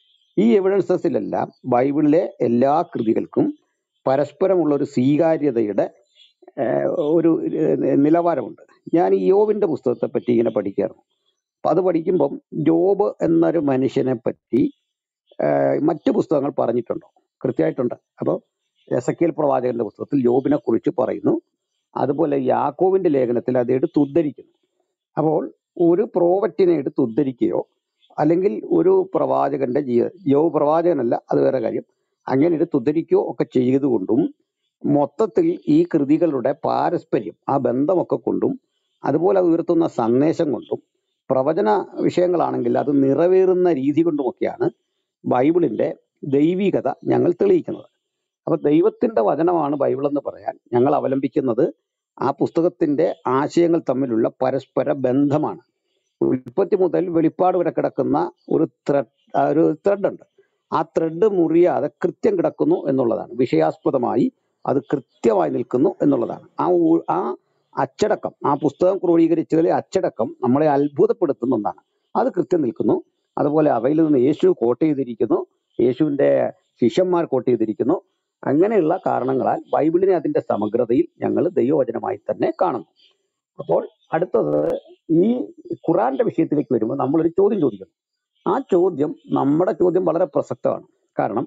ഈ എവിഡൻസസിലെല്ലാം ബൈബിളിലെ എല്ലാ കൃതികൾക്കും പരസ്പരമുള്ള ഒരു സ്വീകാര്യതയുടെ ഏഹ്, ഒരു ഏഹ്, നിലവാരമുണ്ട് ഞാൻ ഈ യോബിന്റെ പുസ്തകത്തെ പറ്റി ഇങ്ങനെ പഠിക്കാറുണ്ട് അപ്പൊ അത് പഠിക്കുമ്പം ജോബ് എന്നൊരു മനുഷ്യനെ പറ്റി ഏഹ്, മറ്റു പുസ്തകങ്ങൾ പറഞ്ഞിട്ടുണ്ടോ കൃത്യമായിട്ടുണ്ട് അപ്പോൾ എസക്കേൽ പ്രവാചകന്റെ പുസ്തകത്തിൽ ജോബിനെ കുറിച്ച് പറയുന്നു അതുപോലെ യാക്കോവിന്റെ ലേഖനത്തിൽ അത് എടുത്ത് ഉദ്ധരിക്കുന്നു അപ്പോൾ ഒരു പ്രോവറ്റിനെ എടുത്ത് ഉദ്ധരിക്കുകയോ അല്ലെങ്കിൽ ഒരു പ്രവാചകന്റെ ജീവ യോബ് പ്രവാചകനല്ല അത് വേറെ കാര്യം അങ്ങനെ എടുത്ത് ഉദ്ധരിക്കുകയോ ഒക്കെ ചെയ്തുകൊണ്ടും മൊത്തത്തിൽ ഈ കൃതികളുടെ പാരസ്പര്യം ആ ബന്ധമൊക്കെ കൊണ്ടും അതുപോലെ അത് ഉയർത്തുന്ന സന്ദേശം കൊണ്ടും പ്രവചന വിഷയങ്ങളാണെങ്കിൽ അത് നിറവേറുന്ന രീതി കൊണ്ടുമൊക്കെയാണ് ബൈബിളിന്റെ ദൈവികത ഞങ്ങൾ തെളിയിക്കുന്നത് അപ്പൊ ദൈവത്തിന്റെ വചനമാണ് ബൈബിൾ എന്ന് പറയാൻ ഞങ്ങൾ അവലംബിക്കുന്നത് ആ പുസ്തകത്തിന്റെ ആശയങ്ങൾ തമ്മിലുള്ള പരസ്പര ബന്ധമാണ് ഉൽപ്പത്തി മുതൽ വെളിപ്പാട് വരെ കിടക്കുന്ന ഒരു ത്രെഡ് ഒരു ത്രെഡ് ഉണ്ട് ആ ത്രെഡ് മുറിയാതെ കൃത്യം കിടക്കുന്നു എന്നുള്ളതാണ് വിഷയാസ്പദമായി അത് കൃത്യമായി നിൽക്കുന്നു എന്നുള്ളതാണ് ആ ഊ- ആ അച്ചടക്കം ആ പുസ്തകം ക്രോഡീകരിച്ചതിലെ അച്ചടക്കം നമ്മളെ അത്ഭുതപ്പെടുത്തുന്ന ഒന്നാണ് അത് കൃത്യം നിൽക്കുന്നു അതുപോലെ അവയിൽ നിന്ന് യേശു കോട്ട് ചെയ്തിരിക്കുന്നു യേശുവിന്റെ ശിഷ്യന്മാർ കോട്ട് ചെയ്തിരിക്കുന്നു അങ്ങനെയുള്ള കാരണങ്ങളാൽ ബൈബിളിനെ അതിന്റെ സമഗ്രതയിൽ ഞങ്ങൾ ദൈവവചനമായി തന്നെ കാണുന്നു അപ്പോൾ അടുത്തത് ഈ ഖുറാന്റെ വിഷയത്തിലേക്ക് വരുമ്പോൾ നമ്മളൊരു ചോദ്യം ചോദിക്കുന്നു ആ ചോദ്യം നമ്മുടെ ചോദ്യം വളരെ പ്രസക്തമാണ് കാരണം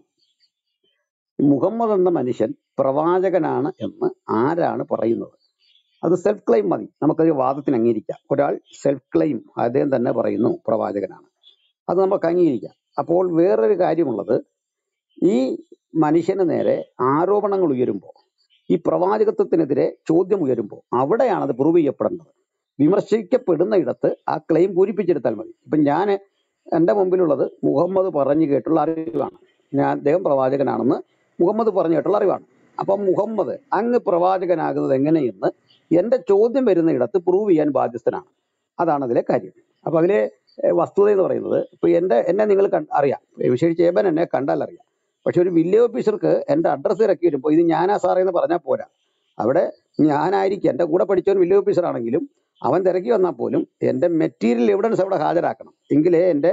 മുഹമ്മദ് എന്ന മനുഷ്യൻ പ്രവാചകനാണ് എന്ന് ആരാണ് പറയുന്നത് അത് സെൽഫ് ക്ലെയിം മതി നമുക്കത് വാദത്തിന് അംഗീകരിക്കാം ഒരാൾ സെൽഫ് ക്ലെയിം അദ്ദേഹം തന്നെ പറയുന്നു പ്രവാചകനാണ് അത് നമുക്ക് അംഗീകരിക്കാം അപ്പോൾ വേറൊരു കാര്യമുള്ളത് ഈ മനുഷ്യന് നേരെ ആരോപണങ്ങൾ ഉയരുമ്പോൾ ഈ പ്രവാചകത്വത്തിനെതിരെ ചോദ്യം ഉയരുമ്പോൾ അവിടെയാണ് അത് പ്രൂവ് ചെയ്യപ്പെടേണ്ടത് വിമർശിക്കപ്പെടുന്ന ഇടത്ത് ആ ക്ലെയിം പൂരിപ്പിച്ചെടുത്താൽ മതി ഇപ്പം ഞാൻ എൻ്റെ മുമ്പിലുള്ളത് മുഹമ്മദ് പറഞ്ഞു കേട്ടുള്ള അറിവാണ് ഞാൻ അദ്ദേഹം പ്രവാചകനാണെന്ന് മുഹമ്മദ് പറഞ്ഞു കേട്ടുള്ള അറിവാണ് അപ്പം മുഹമ്മദ് അങ്ങ് പ്രവാചകനാകുന്നത് എങ്ങനെയെന്ന് എൻ്റെ ചോദ്യം വരുന്ന ഇടത്ത് പ്രൂവ് ചെയ്യാൻ ബാധ്യസ്ഥനാണ് അതാണ് അതിലെ കാര്യം അപ്പൊ അതിലെ ഏഹ്, വസ്തുത എന്ന് പറയുന്നത് ഇപ്പൊ എന്റെ എന്നെ നിങ്ങൾ കണ്ട് അറിയാം വിശേഷിച്ച് ചേബൻ എന്നെ കണ്ടാൽ അറിയാം പക്ഷെ ഒരു വില്ലേജ് ഓഫീസർക്ക് എന്റെ അഡ്രസ്സ് ഇറക്കി വരുമ്പോൾ ഇത് ഞാനാ സാറേ എന്ന് പറഞ്ഞാൽ പോരാ അവിടെ ഞാനായിരിക്കും എൻ്റെ കൂടെ പഠിച്ച ഒരു വില്ലേജ് ഓഫീസർ ആണെങ്കിലും അവൻ തിരക്കി വന്നാൽ പോലും എൻ്റെ മെറ്റീരിയൽ എവിഡൻസ് അവിടെ ഹാജരാക്കണം എങ്കിലേ എൻ്റെ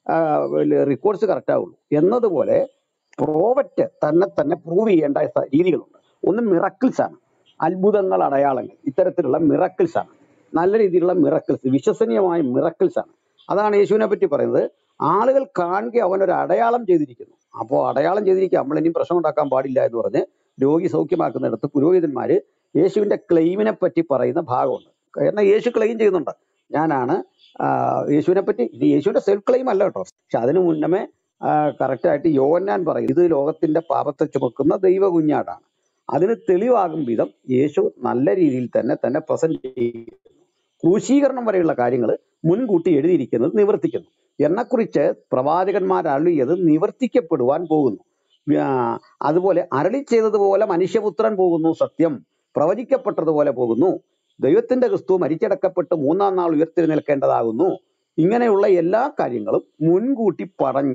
റെക്കോർഡ്സ് കറക്റ്റ് ആവുള്ളൂ എന്നതുപോലെ പ്രോവറ്റ് തന്നെ തന്നെ പ്രൂവ് ചെയ്യേണ്ട സ- രീതികളുണ്ട് ഒന്ന് മിറക്കിൾസ് ആണ് അത്ഭുതങ്ങൾ അടയാളങ്ങൾ ഇത്തരത്തിലുള്ള മിറക്കിൾസ് ആണ് നല്ല രീതിയിലുള്ള മിറക്കിൾസ് വിശ്വസനീയമായ മിറക്കിൾസ് ആണ് അതാണ് യേശുവിനെ പറ്റി പറയുന്നത് ആളുകൾ കാണുക അവൻ ഒരു അടയാളം ചെയ്തിരിക്കുന്നു അപ്പോൾ അടയാളം ചെയ്തിരിക്കുക നമ്മൾ ഇനിയും പ്രശ്നം ഉണ്ടാക്കാൻ പാടില്ല എന്ന് പറഞ്ഞ് രോഗി സൗഖ്യമാക്കുന്നിടത്ത് പുരോഹിതന്മാര് യേശുവിന്റെ ക്ലെയിമിനെ പറ്റി പറയുന്ന ഭാഗമുണ്ട് കാരണം യേശു ക്ലെയിം ചെയ്യുന്നുണ്ട് ഞാനാണ് ആ, യേശുവിനെ പറ്റി ഇത് യേശുവിന്റെ സെൽഫ് ക്ലെയിം അല്ല കേട്ടോ പക്ഷെ അതിനു മുന്നമേ കറക്റ്റായിട്ട് യോന്നാൻ പറയും ഇത് ലോകത്തിന്റെ പാപത്തെ ചുമക്കുന്ന ദൈവ കുഞ്ഞാടാണ് അതിന് തെളിവാകും വിധം യേശു നല്ല രീതിയിൽ തന്നെ തന്നെ പ്രസന്റ് ചെയ്യുന്നു ക്രൂശീകരണം വരെയുള്ള കാര്യങ്ങൾ മുൻകൂട്ടി എഴുതിയിരിക്കുന്നത് നിവർത്തിക്കുന്നു എന്നെക്കുറിച്ച് പ്രവാചകന്മാർ അരുളിയത് നിവർത്തിക്കപ്പെടുവാൻ പോകുന്നു ആ, അതുപോലെ അരളി ചെയ്തതുപോലെ മനുഷ്യപുത്രൻ പോകുന്നു സത്യം പ്രവചിക്കപ്പെട്ടതുപോലെ പോകുന്നു ദൈവത്തിന്റെ ക്രിസ്തു മരിച്ചടക്കപ്പെട്ട് മൂന്നാം നാൾ ഉയർത്തെഴുന്നേൽക്കേണ്ടതാകുന്നു ഇങ്ങനെയുള്ള എല്ലാ കാര്യങ്ങളും മുൻകൂട്ടി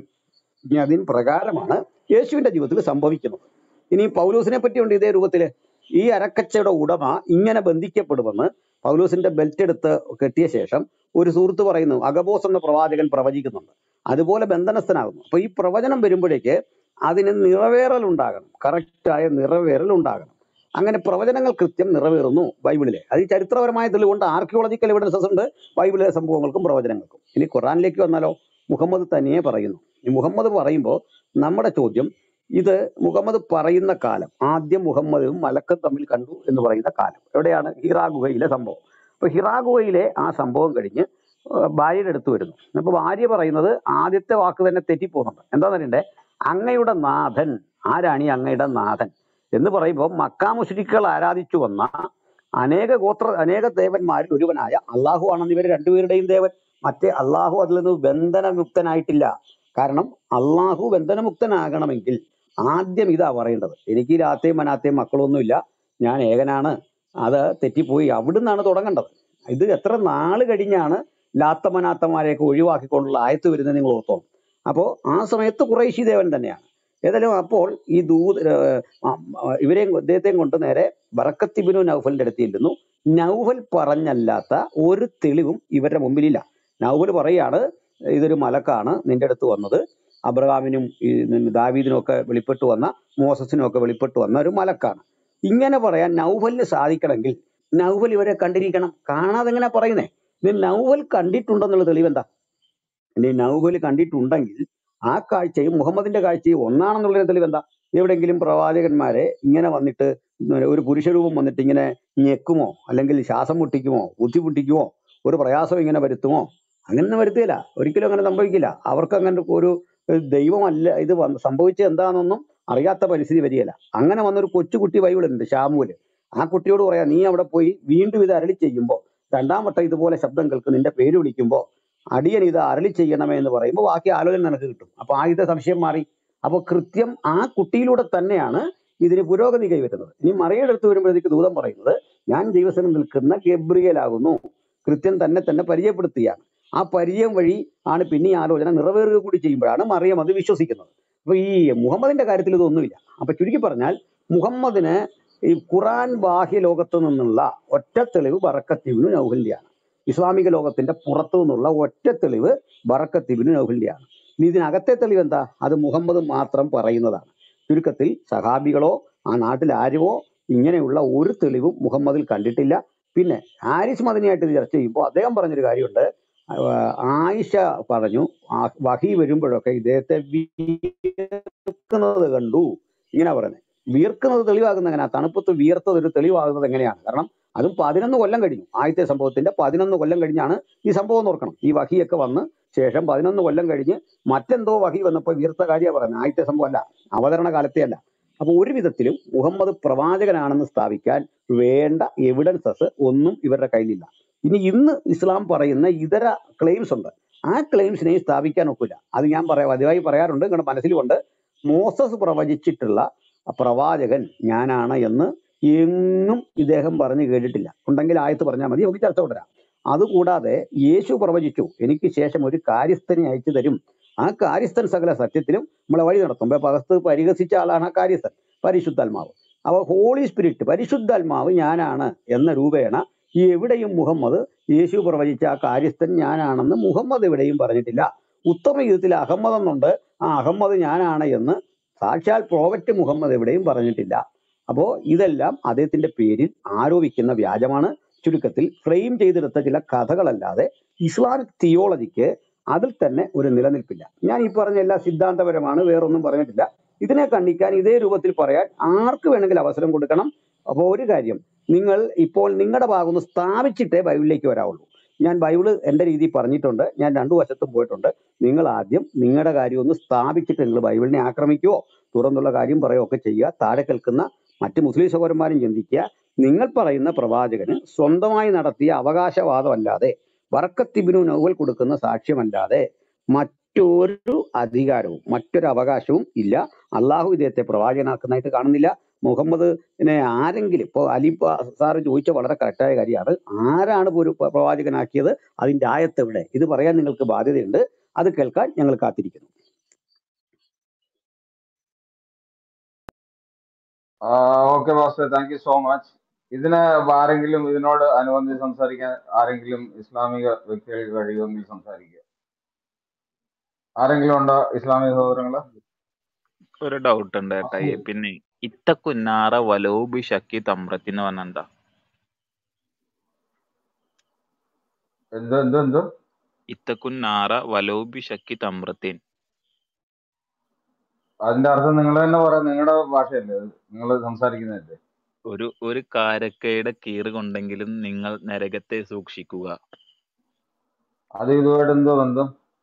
പറഞ്ഞതിൻ പ്രകാരമാണ് യേശുവിന്റെ ജീവിതത്തിൽ സംഭവിക്കുന്നത് ഇനി പൗലൂസിനെ പറ്റിയുണ്ട് ഇതേ രൂപത്തില് ഈ അരക്കച്ചയുടെ ഉടമ ഇങ്ങനെ ബന്ധിക്കപ്പെടുമെന്ന് പൗലൂസിന്റെ ബെൽറ്റ് എടുത്ത് കെട്ടിയ ശേഷം ഒരു സുഹൃത്ത് പറയുന്നു അഗബോസ് എന്ന പ്രവാചകൻ പ്രവചിക്കുന്നുണ്ട് അതുപോലെ ബന്ധനസ്ഥനാകുന്നു അപ്പൊ ഈ പ്രവചനം വരുമ്പോഴേക്ക് അതിന് നിറവേറൽ ഉണ്ടാകണം കറക്റ്റായ നിറവേറൽ ഉണ്ടാകണം അങ്ങനെ പ്രവചനങ്ങൾ കൃത്യം നിറവേറുന്നു ബൈബിളിലെ അത് ഈ ചരിത്രപരമായ തെളിവുണ്ട് ആർക്കിയോളജിക്കൽ എവിഡൻസസ് ഉണ്ട് ബൈബിളിലെ സംഭവങ്ങൾക്കും പ്രവചനങ്ങൾക്കും ഇനി ഖുറാനിലേക്ക് വന്നാലോ മുഹമ്മദ് തനിയെ പറയുന്നു ഈ മുഹമ്മദ് പറയുമ്പോൾ നമ്മുടെ ചോദ്യം ഇത് മുഹമ്മദ് പറയുന്ന കാലം ആദ്യം മുഹമ്മദും മലക്കും തമ്മിൽ കണ്ടു എന്ന് പറയുന്ന കാലം എവിടെയാണ് ഹിറാ ഗുഹയിലെ സംഭവം അപ്പൊ ഹിറാ ഗുഹയിലെ ആ സംഭവം കഴിഞ്ഞ് ആ, ഭാര്യയുടെ അടുത്ത് വരുന്നു അപ്പൊ ഭാര്യ പറയുന്നത് ആദ്യത്തെ വാക്ക് തന്നെ തെറ്റിപ്പോകുന്നുണ്ട് എന്താന്ന് പറയണ്ടേ അങ്ങയുടെ നാഥൻ ആരാണ് ഈ അങ്ങയുടെ നാഥൻ എന്ന് പറയുമ്പോൾ മക്കാ മുശ്രിക്കുകൾ ആരാധിച്ചു വന്ന അനേക ഗോത്ര അനേക ദേവന്മാരിൽ ഒരുവനായ അള്ളാഹു ആണെന്ന് ഇവർ രണ്ടുപേരുടെയും ദേവൻ മറ്റേ അള്ളാഹു അതിൽ നിന്ന് ബന്ധനമുക്തനായിട്ടില്ല കാരണം അള്ളാഹു ബന്ധനമുക്തനാകണമെങ്കിൽ ആദ്യം ഇതാ പറയേണ്ടത് എനിക്ക് രാത്രിയും മനാത്തെയും മക്കളൊന്നുമില്ല ഞാൻ ഏകനാണ് അത് തെറ്റിപ്പോയി അവിടുന്നാണ് തുടങ്ങേണ്ടത് ഇത് എത്ര നാൾ കഴിഞ്ഞാണ് ലാത്തമനാത്തമാരെയൊക്കെ ഒഴിവാക്കിക്കൊണ്ടുള്ള ആയത്ത് വരുന്നത് നിങ്ങൾ ഓർത്തോണം അപ്പോൾ ആ സമയത്ത് കുറേശി ദേവൻ തന്നെയാണ് ഏതായാലും അപ്പോൾ ഈ ദൂത് ഏർ, ആ, ആ, ഇവരെയും ഇദ്ദേഹത്തെയും കൊണ്ട് നേരെ ബറക്കത്തിബിനു നൗഫലിന്റെ അടുത്ത് ചെല്ലുന്നു നൗഫൽ പറഞ്ഞല്ലാത്ത ഒരു തെളിവും ഇവരുടെ മുമ്പിലില്ല നൗഫൽ പറയാണ് ഇതൊരു മലക്കാണ് നിന്റെ അടുത്ത് വന്നത് അബ്രഹാമിനും ഈ ദാവീദിനും ഒക്കെ വെളിപ്പെട്ടു വന്ന മോസസിനും ഒക്കെ വെളിപ്പെട്ടു വന്ന ഒരു മലക്കാണ് ഇങ്ങനെ പറയാൻ നൗഫലിന് സാധിക്കണമെങ്കിൽ നൗഫൽ ഇവരെ കണ്ടിരിക്കണം കാണാതെ എങ്ങനെ പറയുന്നേ ഇത് നൗഫൽ കണ്ടിട്ടുണ്ടെന്നുള്ള തെളിവ് എന്താ ഇനി നൗഫൽ കണ്ടിട്ടുണ്ടെങ്കിൽ ആ കാഴ്ചയും മുഹമ്മദിന്റെ കാഴ്ചയും ഒന്നാണെന്നുള്ള തെളിവ് എന്താ എവിടെയെങ്കിലും പ്രവാചകന്മാരെ ഇങ്ങനെ വന്നിട്ട് ഒരു പുരുഷരൂപം വന്നിട്ട് ഇങ്ങനെ ഞെക്കുമോ അല്ലെങ്കിൽ ശ്വാസം മുട്ടിക്കുമോ ബുദ്ധി മുട്ടിക്കുമോ ഒരു പ്രയാസം ഇങ്ങനെ വരുത്തുമോ അങ്ങനെ വരുത്തില്ല ഒരിക്കലും അങ്ങനെ സംഭവിക്കില്ല അവർക്ക് അങ്ങനെ ഒരു ഒരു ദൈവമല്ല ഇത് വന്ന് സംഭവിച്ചത് എന്താണെന്നൊന്നും അറിയാത്ത പരിസ്ഥിതി വരികയില്ല അങ്ങനെ വന്നൊരു കൊച്ചുകുട്ടി ബൈബിൾ ഉണ്ട് ഷാമൂല് ആ കുട്ടിയോട് പറയാ നീ അവിടെ പോയി വീണ്ടും ഇത് അരളി ചെയ്യുമ്പോൾ രണ്ടാം വട്ടം ഇതുപോലെ ശബ്ദം കേൾക്കും നിന്റെ പേര് വിളിക്കുമ്പോൾ അടിയൻ ഇത് അരളി ചെയ്യണമേ എന്ന് പറയുമ്പോൾ ബാക്കി ആലോചന നിനക്ക് കിട്ടും അപ്പൊ ആദ്യത്തെ സംശയം മാറി അപ്പൊ കൃത്യം ആ കുട്ടിയിലൂടെ തന്നെയാണ് ഇതിന് പുരോഗതി കൈവരുന്നത് ഇനി മറിയുടെ അടുത്ത് വരുമ്പോഴത്തേക്ക് ദൂതം പറയുന്നത് ഞാൻ ദൈവസനം നിൽക്കുന്ന ഗബ്രിയലാകുന്നു കൃത്യം തന്നെ തന്നെ പരിചയപ്പെടുത്തുകയാണ് ആ പരിചയം വഴി ആണ് പിന്നെ ഈ ആലോചന നിറവേറുക കൂടി ചെയ്യുമ്പോഴാണ് മറിയം അത് വിശ്വസിക്കുന്നത് അപ്പൊ ഈ മുഹമ്മദിന്റെ കാര്യത്തിൽ ഇതൊന്നുമില്ല അപ്പൊ ചുരുക്കി പറഞ്ഞാൽ മുഹമ്മദിന് ഈ ഖുറാൻ ബാഹ്യ ലോകത്ത് നിന്നുള്ള ഒറ്റ തെളിവ് ബറക്കത്തീബിനു നൗഹലിന്റെയാണ് ഇസ്ലാമിക ലോകത്തിന്റെ പുറത്തു നിന്നുള്ള ഒറ്റ തെളിവ് ബറക്കത്തീബിനു നൗഹലിന്റെയാണ് ഇനി ഇതിനകത്തെ തെളിവ് എന്താ അത് മുഹമ്മദ് മാത്രം പറയുന്നതാണ് ചുരുക്കത്തിൽ സഹാബികളോ ആ നാട്ടിൽ ആരുമോ ഇങ്ങനെയുള്ള ഒരു തെളിവും മുഹമ്മദിൽ കണ്ടിട്ടില്ല പിന്നെ ഹാരിസ് മദനിയായിട്ട് ഇത് ചർച്ച ചെയ്യുമ്പോൾ അദ്ദേഹം പറഞ്ഞൊരു കാര്യമുണ്ട് ആഹ് ആയിഷ പറഞ്ഞു ആ വഹി വരുമ്പോഴൊക്കെ ഇദ്ദേഹത്തെ വിയർക്കുന്നത് കണ്ടു ഇങ്ങനെ പറയുന്നത് വിയർക്കുന്നത് തെളിവാകുന്നത് എങ്ങനെ തണുപ്പത്ത് വിയർത്തത് ഒരു തെളിവാകുന്നത് എങ്ങനെയാണ് കാരണം അതും പതിനൊന്ന് കൊല്ലം കഴിഞ്ഞു ആദ്യത്തെ സംഭവത്തിന്റെ പതിനൊന്ന് കൊല്ലം കഴിഞ്ഞാണ് ഈ സംഭവം എന്ന് ഓർക്കണം ഈ വഹിയൊക്കെ വന്ന് ശേഷം പതിനൊന്ന് കൊല്ലം കഴിഞ്ഞ് മറ്റെന്തോ വഹി വന്നപ്പോൾ വീർത്ത കാര്യമാണ് പറയുന്നത് ആദ്യത്തെ സംഭവം അല്ല അവതരണ കാലത്തെ അല്ല അപ്പൊ ഒരു വിധത്തിലും മുഹമ്മദ് പ്രവാചകനാണെന്ന് സ്ഥാപിക്കാൻ വേണ്ട എവിഡൻസസ് ഒന്നും ഇവരുടെ കയ്യിലില്ല ഇനി ഇന്ന് ഇസ്ലാം പറയുന്ന ഇതര ക്ലെയിംസ് ഉണ്ട് ആ ക്ലെയിംസിനെ സ്ഥാപിക്കാൻ ഒക്കില്ല അത് ഞാൻ പറയാം പതിവായി പറയാറുണ്ട് നിങ്ങളുടെ മനസ്സിലുണ്ട് മോസസ് പ്രവചിച്ചിട്ടുള്ള പ്രവാചകൻ ഞാനാണ് എന്ന് എങ്ങും ഇദ്ദേഹം പറഞ്ഞു കേട്ടിട്ടില്ല ഉണ്ടെങ്കിൽ ആയത്ത് പറഞ്ഞാൽ മതി നമുക്ക് ചർച്ച തുടരാം അതുകൂടാതെ യേശു പ്രവചിച്ചു എനിക്ക് ശേഷം ഒരു കാര്യസ്ഥനെ അയച്ചു തരും ആ കാര്യസ്ഥൻ സകല സത്യത്തിലും നമ്മളെ വഴി നടത്തും ഇപ്പൊ പകർത്ത് പരിഹസിച്ച ആളാണ് ആ കാര്യസ്ഥൻ പരിശുദ്ധാത്മാവ് അവ ഹോളി സ്പിരിറ്റ് പരിശുദ്ധാത്മാവ് ഞാനാണ് എന്ന രൂപേണ ഈ എവിടെയും മുഹമ്മദ് യേശു പ്രവചിച്ച ആ കാര്യസ്ഥൻ ഞാനാണെന്ന് മുഹമ്മദ് എവിടെയും പറഞ്ഞിട്ടില്ല ഉത്തമ യുദ്ധത്തിൽ അഹമ്മദ് എന്നുണ്ട് ആ അഹമ്മദ് ഞാനാണ് എന്ന് സാക്ഷാൽ പ്രോവറ്റ് മുഹമ്മദ് എവിടെയും പറഞ്ഞിട്ടില്ല അപ്പോ ഇതെല്ലാം അദ്ദേഹത്തിന്റെ പേരിൽ ആരോപിക്കുന്ന വ്യാജമാണ് ചുരുക്കത്തിൽ ഫ്രെയിം ചെയ്തെടുത്ത ചില കഥകളല്ലാതെ ഇസ്ലാമിക് തിയോളജിക്ക് അതിൽ തന്നെ ഒരു നിലനിൽപ്പില്ല ഞാൻ ഈ പറഞ്ഞ എല്ലാ സിദ്ധാന്തപരമാണ് വേറൊന്നും പറഞ്ഞിട്ടില്ല ഇതിനെ ഖണ്ഡിക്കാൻ ഇതേ രൂപത്തിൽ പറയാൻ ആർക്ക് വേണമെങ്കിലും അവസരം കൊടുക്കണം അപ്പോൾ ഒരു കാര്യം നിങ്ങൾ ഇപ്പോൾ നിങ്ങളുടെ ഭാഗം ഒന്ന് സ്ഥാപിച്ചിട്ടേ ബൈബിളിലേക്ക് വരാവുള്ളൂ ഞാൻ ബൈബിള് എൻ്റെ രീതിയിൽ പറഞ്ഞിട്ടുണ്ട് ഞാൻ രണ്ടു വശത്തും പോയിട്ടുണ്ട് നിങ്ങൾ ആദ്യം നിങ്ങളുടെ കാര്യം ഒന്ന് സ്ഥാപിച്ചിട്ട് നിങ്ങൾ ബൈബിളിനെ ആക്രമിക്കുകയോ തുറന്നുള്ള കാര്യം പറയുകയോ ഒക്കെ ചെയ്യുക താഴെ കേൾക്കുന്ന മറ്റ് മുസ്ലിം സഹോദരന്മാരും ചിന്തിക്കുക നിങ്ങൾ പറയുന്ന പ്രവാചകന് സ്വന്തമായി നടത്തിയ അവകാശവാദമല്ലാതെ വറക്കത്തിബിനു നൗവൽ കൊടുക്കുന്ന സാക്ഷ്യമല്ലാതെ മറ്റൊരു അധികാരവും മറ്റൊരു അവകാശവും ഇല്ല അള്ളാഹു ഇദ്ദേഹത്തെ പ്രവാചകനാക്കുന്നതായിട്ട് കാണുന്നില്ല മുഹമ്മദിനെ ആരെങ്കിലും ഇപ്പോൾ അലി പ- സാറ് ചോദിച്ച വളരെ കറക്റ്റായ കാര്യമാണ് ആരാണ് ഇപ്പോൾ ഒരു പ്ര- പ്രവാചകനാക്കിയത് അതിന്റെ ആയത്ത് എവിടെ ഇത് പറയാൻ നിങ്ങൾക്ക് ബാധ്യതയുണ്ട് അത് കേൾക്കാൻ ഞങ്ങൾ കാത്തിരിക്കുന്നു okay master thank you so much ഇതിന് ആരെങ്കിലും ഇതിനോട് അനുബന്ധിച്ച് സംസാരിക്കാൻ ആരെങ്കിലും ഇസ്ലാമിക വ്യക്തികൾക്ക് കഴിയുമെങ്കിൽ സംസാരിക്കുക ആരെങ്കിലും ഉണ്ടോ ഇസ്ലാമിക സഹോദരങ്ങള് ഒരു ഡൗട്ട് ഉണ്ട് ഏട്ടാ ഈ പിന്നെ ഇത്തക്കുന്നാറ വലോബി ഷക്കി തമ്രത്തിന് പറഞ്ഞ എന്താ എന്തോ എന്തോ എന്തോ ഇത്തക്കുന്നാറ വലോബി ഷക്കി തമ്രത്തിൻ അതിന്റെ അർത്ഥം നിങ്ങൾ തന്നെ പറയാം നിങ്ങളുടെ ഭാഷയല്ലേ നിങ്ങൾ സംസാരിക്കുന്നതല്ലേ ഒരു ഒരു കാരക്കയുടെ കീറ് കൊണ്ടെങ്കിലും നിങ്ങൾ നരകത്തെ സൂക്ഷിക്കുക അത് ഇതുമായിട്ട് എന്തോ ബന്ധം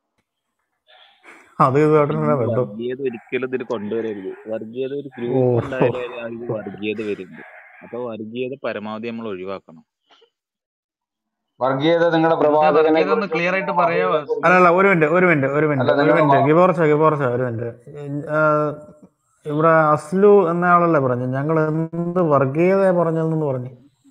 അത് ഇതുമായിട്ട് ഈ തന്നെ ബന്ധം വർഗീയത ഒരിക്കലും ഇതിൽ കൊണ്ടുവരരുത് വർഗീയത ഒരു ഓ ഗ്രൂപ്പ് ഉണ്ടായാലേ അതിൽ വർഗീയത വരുന്നത് അപ്പൊ വർഗീയത പരമാവധി നമ്മൾ ഒഴിവാക്കണം വർഗീയത നിങ്ങളുടെ എന്താ പ്രവാചകനെ വർഗീയത ഒന്ന് കുറിച്ച് ക്ലിയർ ആയിട്ട് നിങ്ങളുടെ പറയാവോ പ്രവാചകനെ കുറിച്ച് അല്ലല്ല ഒരു മിനിറ്റ് ഒരു മിനിറ്റ് ഒരു അല്ല മിനിറ്റ് ഒരു നിങ്ങളുടെ മിനിറ്റ് മ- ഗിബോർച്ച ഗിബോർച്ച ഒരു മിനിറ്റ് ആ, ഇവിടെ അസ്ലു എന്നയാളല്ലേ പറഞ്ഞു ഞങ്ങൾ എന്ത് വർഗീയത പറഞ്ഞതെന്ന് പറഞ്ഞു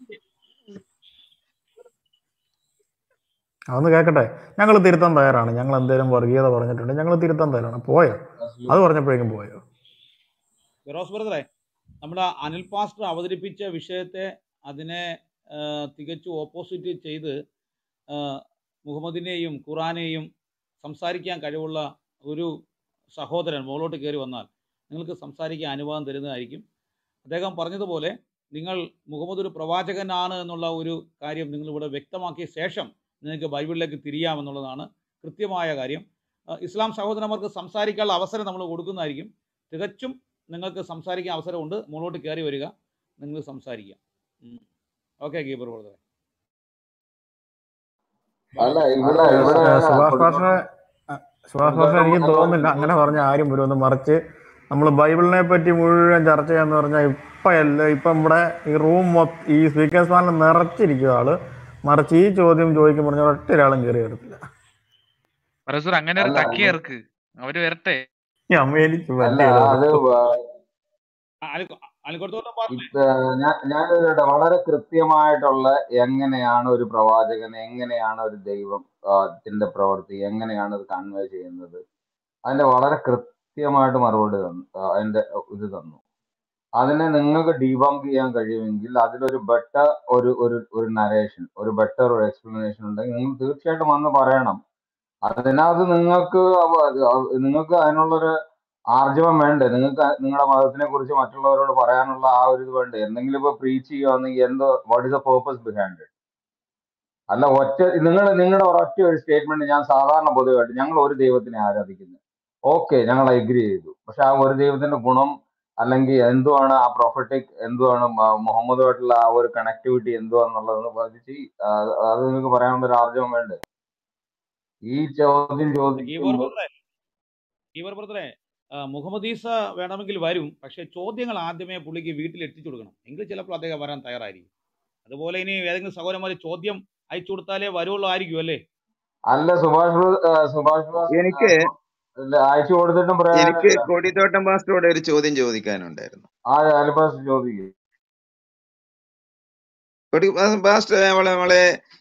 അതൊന്ന് കേക്കട്ടെ ഞങ്ങൾ തിരുത്താൻ തയ്യാറാണ് ഞങ്ങൾ എന്തെങ്കിലും വർഗീയത പറഞ്ഞിട്ടുണ്ട് ഞങ്ങൾ തിരുത്താൻ തയ്യാറാണ് പോയോ അത് പറഞ്ഞപ്പോഴേക്കും പോയോ ഫിറോസ് ബ്രദറെ നമ്മുടെ അനിൽ പാസ്റ്റർ അവതരിപ്പിച്ച വിഷയത്തെ അതിനെ ആ, തികച്ചും ഓപ്പോസിറ്റ് ചെയ്ത് ആ, മുഹമ്മദിനെയും ഖുറാനെയും സംസാരിക്കാൻ കഴിവുള്ള ഒരു സഹോദരൻ മുകളോട്ട് കയറി വന്നാൽ നിങ്ങൾക്ക് സംസാരിക്കാൻ അനുവാദം തരുന്നതായിരിക്കും അദ്ദേഹം പറഞ്ഞതുപോലെ നിങ്ങൾ മുഹമ്മദ് ഒരു പ്രവാചകനാണ് എന്നുള്ള ഒരു കാര്യം നിങ്ങൾ ഇവിടെ വ്യക്തമാക്കിയ ശേഷം നിങ്ങൾക്ക് ബൈബിളിലേക്ക് തിരിയാമെന്നുള്ളതാണ് കൃത്യമായ കാര്യം ആ, ഇസ്ലാം സഹോദരന്മാർക്ക് സംസാരിക്കാനുള്ള അവസരം നമ്മൾ കൊടുക്കുന്നതായിരിക്കും തികച്ചും നിങ്ങൾക്ക് സംസാരിക്കാൻ അവസരമുണ്ട് മുകളോട്ട് കയറി വരിക നിങ്ങൾ സംസാരിക്കാം ഓക്കെ ഗീബർ ബ്രദറെ അല്ല ഇവിടെ ഏ, ഇവിടെ ഏ, സുഭാഷ് കുഞ്ചാക്കോ ഭാഷ സുഭാഷ് ഭാഷ എനിക്ക് തോന്നുന്നില്ല അങ്ങനെ പറഞ്ഞ ആരും വരുമെന്ന് മറിച്ച് നമ്മൾ ബൈബിളിനെ പറ്റി മുഴുവൻ ചർച്ച ചെയ്യാന്ന് പറഞ്ഞാൽ ഇപ്പം അല്ല ഇപ്പം ഇവിടെ ഈ റൂം ഈ സ്പീക്കേഴ്സ് പാനൽ നിറച്ചിരിക്കുക ആള് മറിച്ച് ഈ ചോദ്യം ചോദിക്കും പറഞ്ഞ ഒറ്റ ഒരാളും കയറി വരത്തില്ല പ്രൊഫസർ അങ്ങനെ ഒരു അല്ല തക്കി അത് ഇറക്ക് അവര് വരട്ടെ ഈ അമ്മേനിക്ക് അല്ല പറ്റിയത് അത് വ- അലിക്കൊടുത്തോളം പറഞ്ഞു ഇത് ഞാൻ ഞാൻ ഇതിലൂടെ വളരെ കൃത്യമായിട്ടുള്ള എങ്ങനെയാണ് ഒരു പ്രവാചകൻ എങ്ങനെയാണ് ഒരു ദൈവം ആ, ത്തിന്റെ പ്രവൃത്തി എങ്ങനെയാണ് ഇത് കൺവേ ചെയ്യുന്നത് അതിന്റെ വളരെ കൃത്യമായിട്ട് മറുപടി തന്നു ആ, അതിന്റെ ഇത് തന്നു അതിനെ നിങ്ങൾക്ക് ഡീബങ്ക് ചെയ്യാൻ കഴിയുമെങ്കിൽ അതിലൊരു ബെറ്റർ ഒരു ഒരു ഒരു നരേഷൻ ഒരു ബെറ്റർ ഒരു എക്സ്പ്ലനേഷൻ ഉണ്ടെങ്കിൽ നിങ്ങൾ തീർച്ചയായിട്ടും വന്ന് പറയണം അതിനകത്ത് നിങ്ങൾക്ക് അവ- അത് നിങ്ങൾക്ക് അതിനുള്ളൊരു ആർജവം വേണ്ടേ നിങ്ങൾക്ക് നിങ്ങളുടെ മതത്തിനെ കുറിച്ച് മറ്റുള്ളവരോട് പറയാനുള്ള ആ ഒരു ഇത് വേണ്ടേ എന്തെങ്കിലും ഇപ്പൊ പ്രീച്ച് ചെയ്യുകയാണെങ്കിൽ എന്തോ what is the purpose behind it അല്ല ഒറ്റ നിങ്ങൾ നിങ്ങളുടെ ഒരൊറ്റ ഒരു സ്റ്റേറ്റ്മെന്റ് ഞാൻ സാധാരണ പൊതുവായിട്ട് ഞങ്ങൾ ഒരു ദൈവത്തിനെ ആരാധിക്കുന്നു ഓക്കെ ഞങ്ങൾ അഗ്രി ചെയ്തു പക്ഷെ ആ ഒരു ദൈവത്തിന്റെ ഗുണം അല്ലെങ്കിൽ എന്തുവാണ് ആ പ്രൊഫറ്റിക് എന്തുവാണ് മ- മുഹമ്മദുമായിട്ടുള്ള ആ ഒരു കണക്ടിവിറ്റി എന്തുവാന്നുള്ളതെന്ന് ബാധിച്ച് അത് നിങ്ങൾക്ക് പറയാനുള്ള ഒരു ആർജവം വേണ്ടേ ഈ ചോദ്യം ഗീബർ ചോദിക്കുമ്പോൾ ബ്രദറെ ഗീബർ ബ്രദറെ ആ, മുഹമ്മദ് ഈസ വേണമെങ്കിൽ വരും പക്ഷേ ചോദ്യങ്ങൾ ആദ്യമേ പുള്ളിക്ക് വീട്ടിൽ എത്തിച്ചു കൊടുക്കണം എങ്കിൽ ചിലപ്പോൾ അദ്ദേഹം വരാൻ തയ്യാറായിരിക്കും അതുപോലെ ഇനി ഏതെങ്കിലും സഹോദരന്മാർ ചോദ്യം അയച്ചു കൊടുത്താലേ വരുള്ളൂ ആയിരിക്കും അല്ലേ അല്ല സുഭാഷ് ബ്ര- ആ, സുഭാഷ് ബാസ് എനിക്ക് അയച്ചു കൊടുത്തിട്ടും എനിക്ക് പ്രയോജനമില്ല കൊടിത്തോട്ടം മാസ്റ്ററോട് ഒരു ചോദ്യം ചോദിക്കാനുണ്ടായിരുന്നു ആ അലിബാസ് ചോദിക്കും കൊടി മാസ്റ്റർ നമ്മളെ നമ്മളെ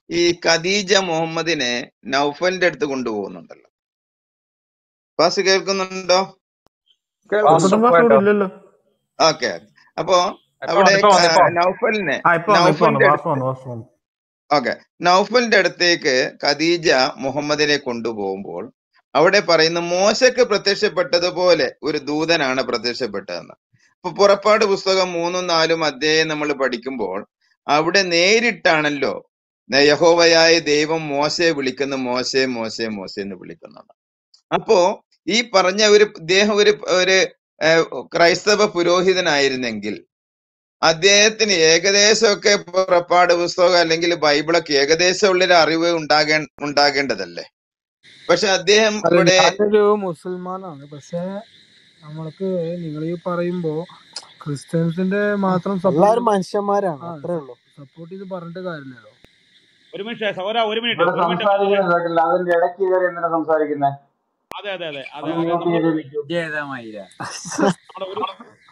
ഈ ഖദീജ മുഹമ്മദിനെ നൗഫലിന്റെ അടുത്ത് കൊണ്ടുപോകുന്നുണ്ടല്ലോ പാസ് കേൾക്കുന്നുണ്ടോ വാസുദേവൻ പാസ്റ്റർ ഇവിടെ ഇല്ലല്ലോ ഓക്കെ അപ്പോ ഇപ്പൊ അവിടെ വന്നു ഇപ്പൊ വന്നു ഇപ്പൊ ആ, വന്നു നൗഫലിനെ ആ ഇപ്പൊ വന്നു ഇപ്പൊ വന്നു നൗഫലിന്റെ വാസു അടുത്ത് വന്നു വാസു വന്നു ഓക്കെ നൗഫലിന്റെ അടുത്തേക്ക് ഖദീജ മുഹമ്മദിനെ കൊണ്ടുപോകുമ്പോൾ അവിടെ പറയുന്നു മോശക്ക് പ്രത്യക്ഷപ്പെട്ടതുപോലെ ഒരു ദൂതനാണ് പ്രത്യക്ഷപ്പെട്ടതെന്ന് ഇപ്പൊ പുറപ്പാട് പുസ്തകം മൂന്നും നാലും അധ്യായം നമ്മൾ പഠിക്കുമ്പോൾ അവിടെ നേരിട്ടാണല്ലോ ന- യഹോവയായ ദൈവം മോശയെ വിളിക്കുന്ന മോശെ മോശെ മോശെ എന്ന് വിളിക്കുന്നുണ്ട് അപ്പോ ഈ പറഞ്ഞ ഒരു ഇദ്ദേഹം ഒരു ഒരു ഏഹ്, ക്രൈസ്തവ പുരോഹിതനായിരുന്നെങ്കിൽ അദ്ദേഹത്തിന് ഏകദേശമൊക്കെ പുറപ്പാട് പുസ്തകം അല്ലെങ്കിൽ ബൈബിളൊക്കെ ഏകദേശം ഉള്ളൊരു അറിവ് ഉണ്ടാകേ ഉണ്ടാകേണ്ടതല്ലേ പക്ഷെ അദ്ദേഹം അല്ല ഇവിടെ ഞാനൊരു മുസൽമാനാണ് പക്ഷെ നമ്മൾക്ക് നിങ്ങൾ ഈ പറയുമ്പോ ക്രിസ്ത്യൻസിന്റെ മാത്രം സപ്പോർട്ട് എല്ലാവരും മനുഷ്യന്മാരാണ് ആ അത്രേ ഉള്ളൂ സപ്പോർട്ട് ചെയ്ത് പറഞ്ഞിട്ട് കാര്യമില്ലല്ലോ ഒരു മിനിറ്റ് സഹോദര ഒരു മിനിറ്റ് ഇവിടെ ഒരു മിനിറ്റ് സംസാരിക്കുന്നത് കേട്ടില്ല അതിന്റെ ഇടയ്ക്ക് കയറി എന്തിനാ സംസാരിക്കുന്നത് അതെ അതെ അതെ അതെ ഒന്ന് അതെ മ്യൂട്ട് നമ്മൾ ചെയ്തിരിക്കും ജയതമായില്ല നമ്മുടെ ഒരു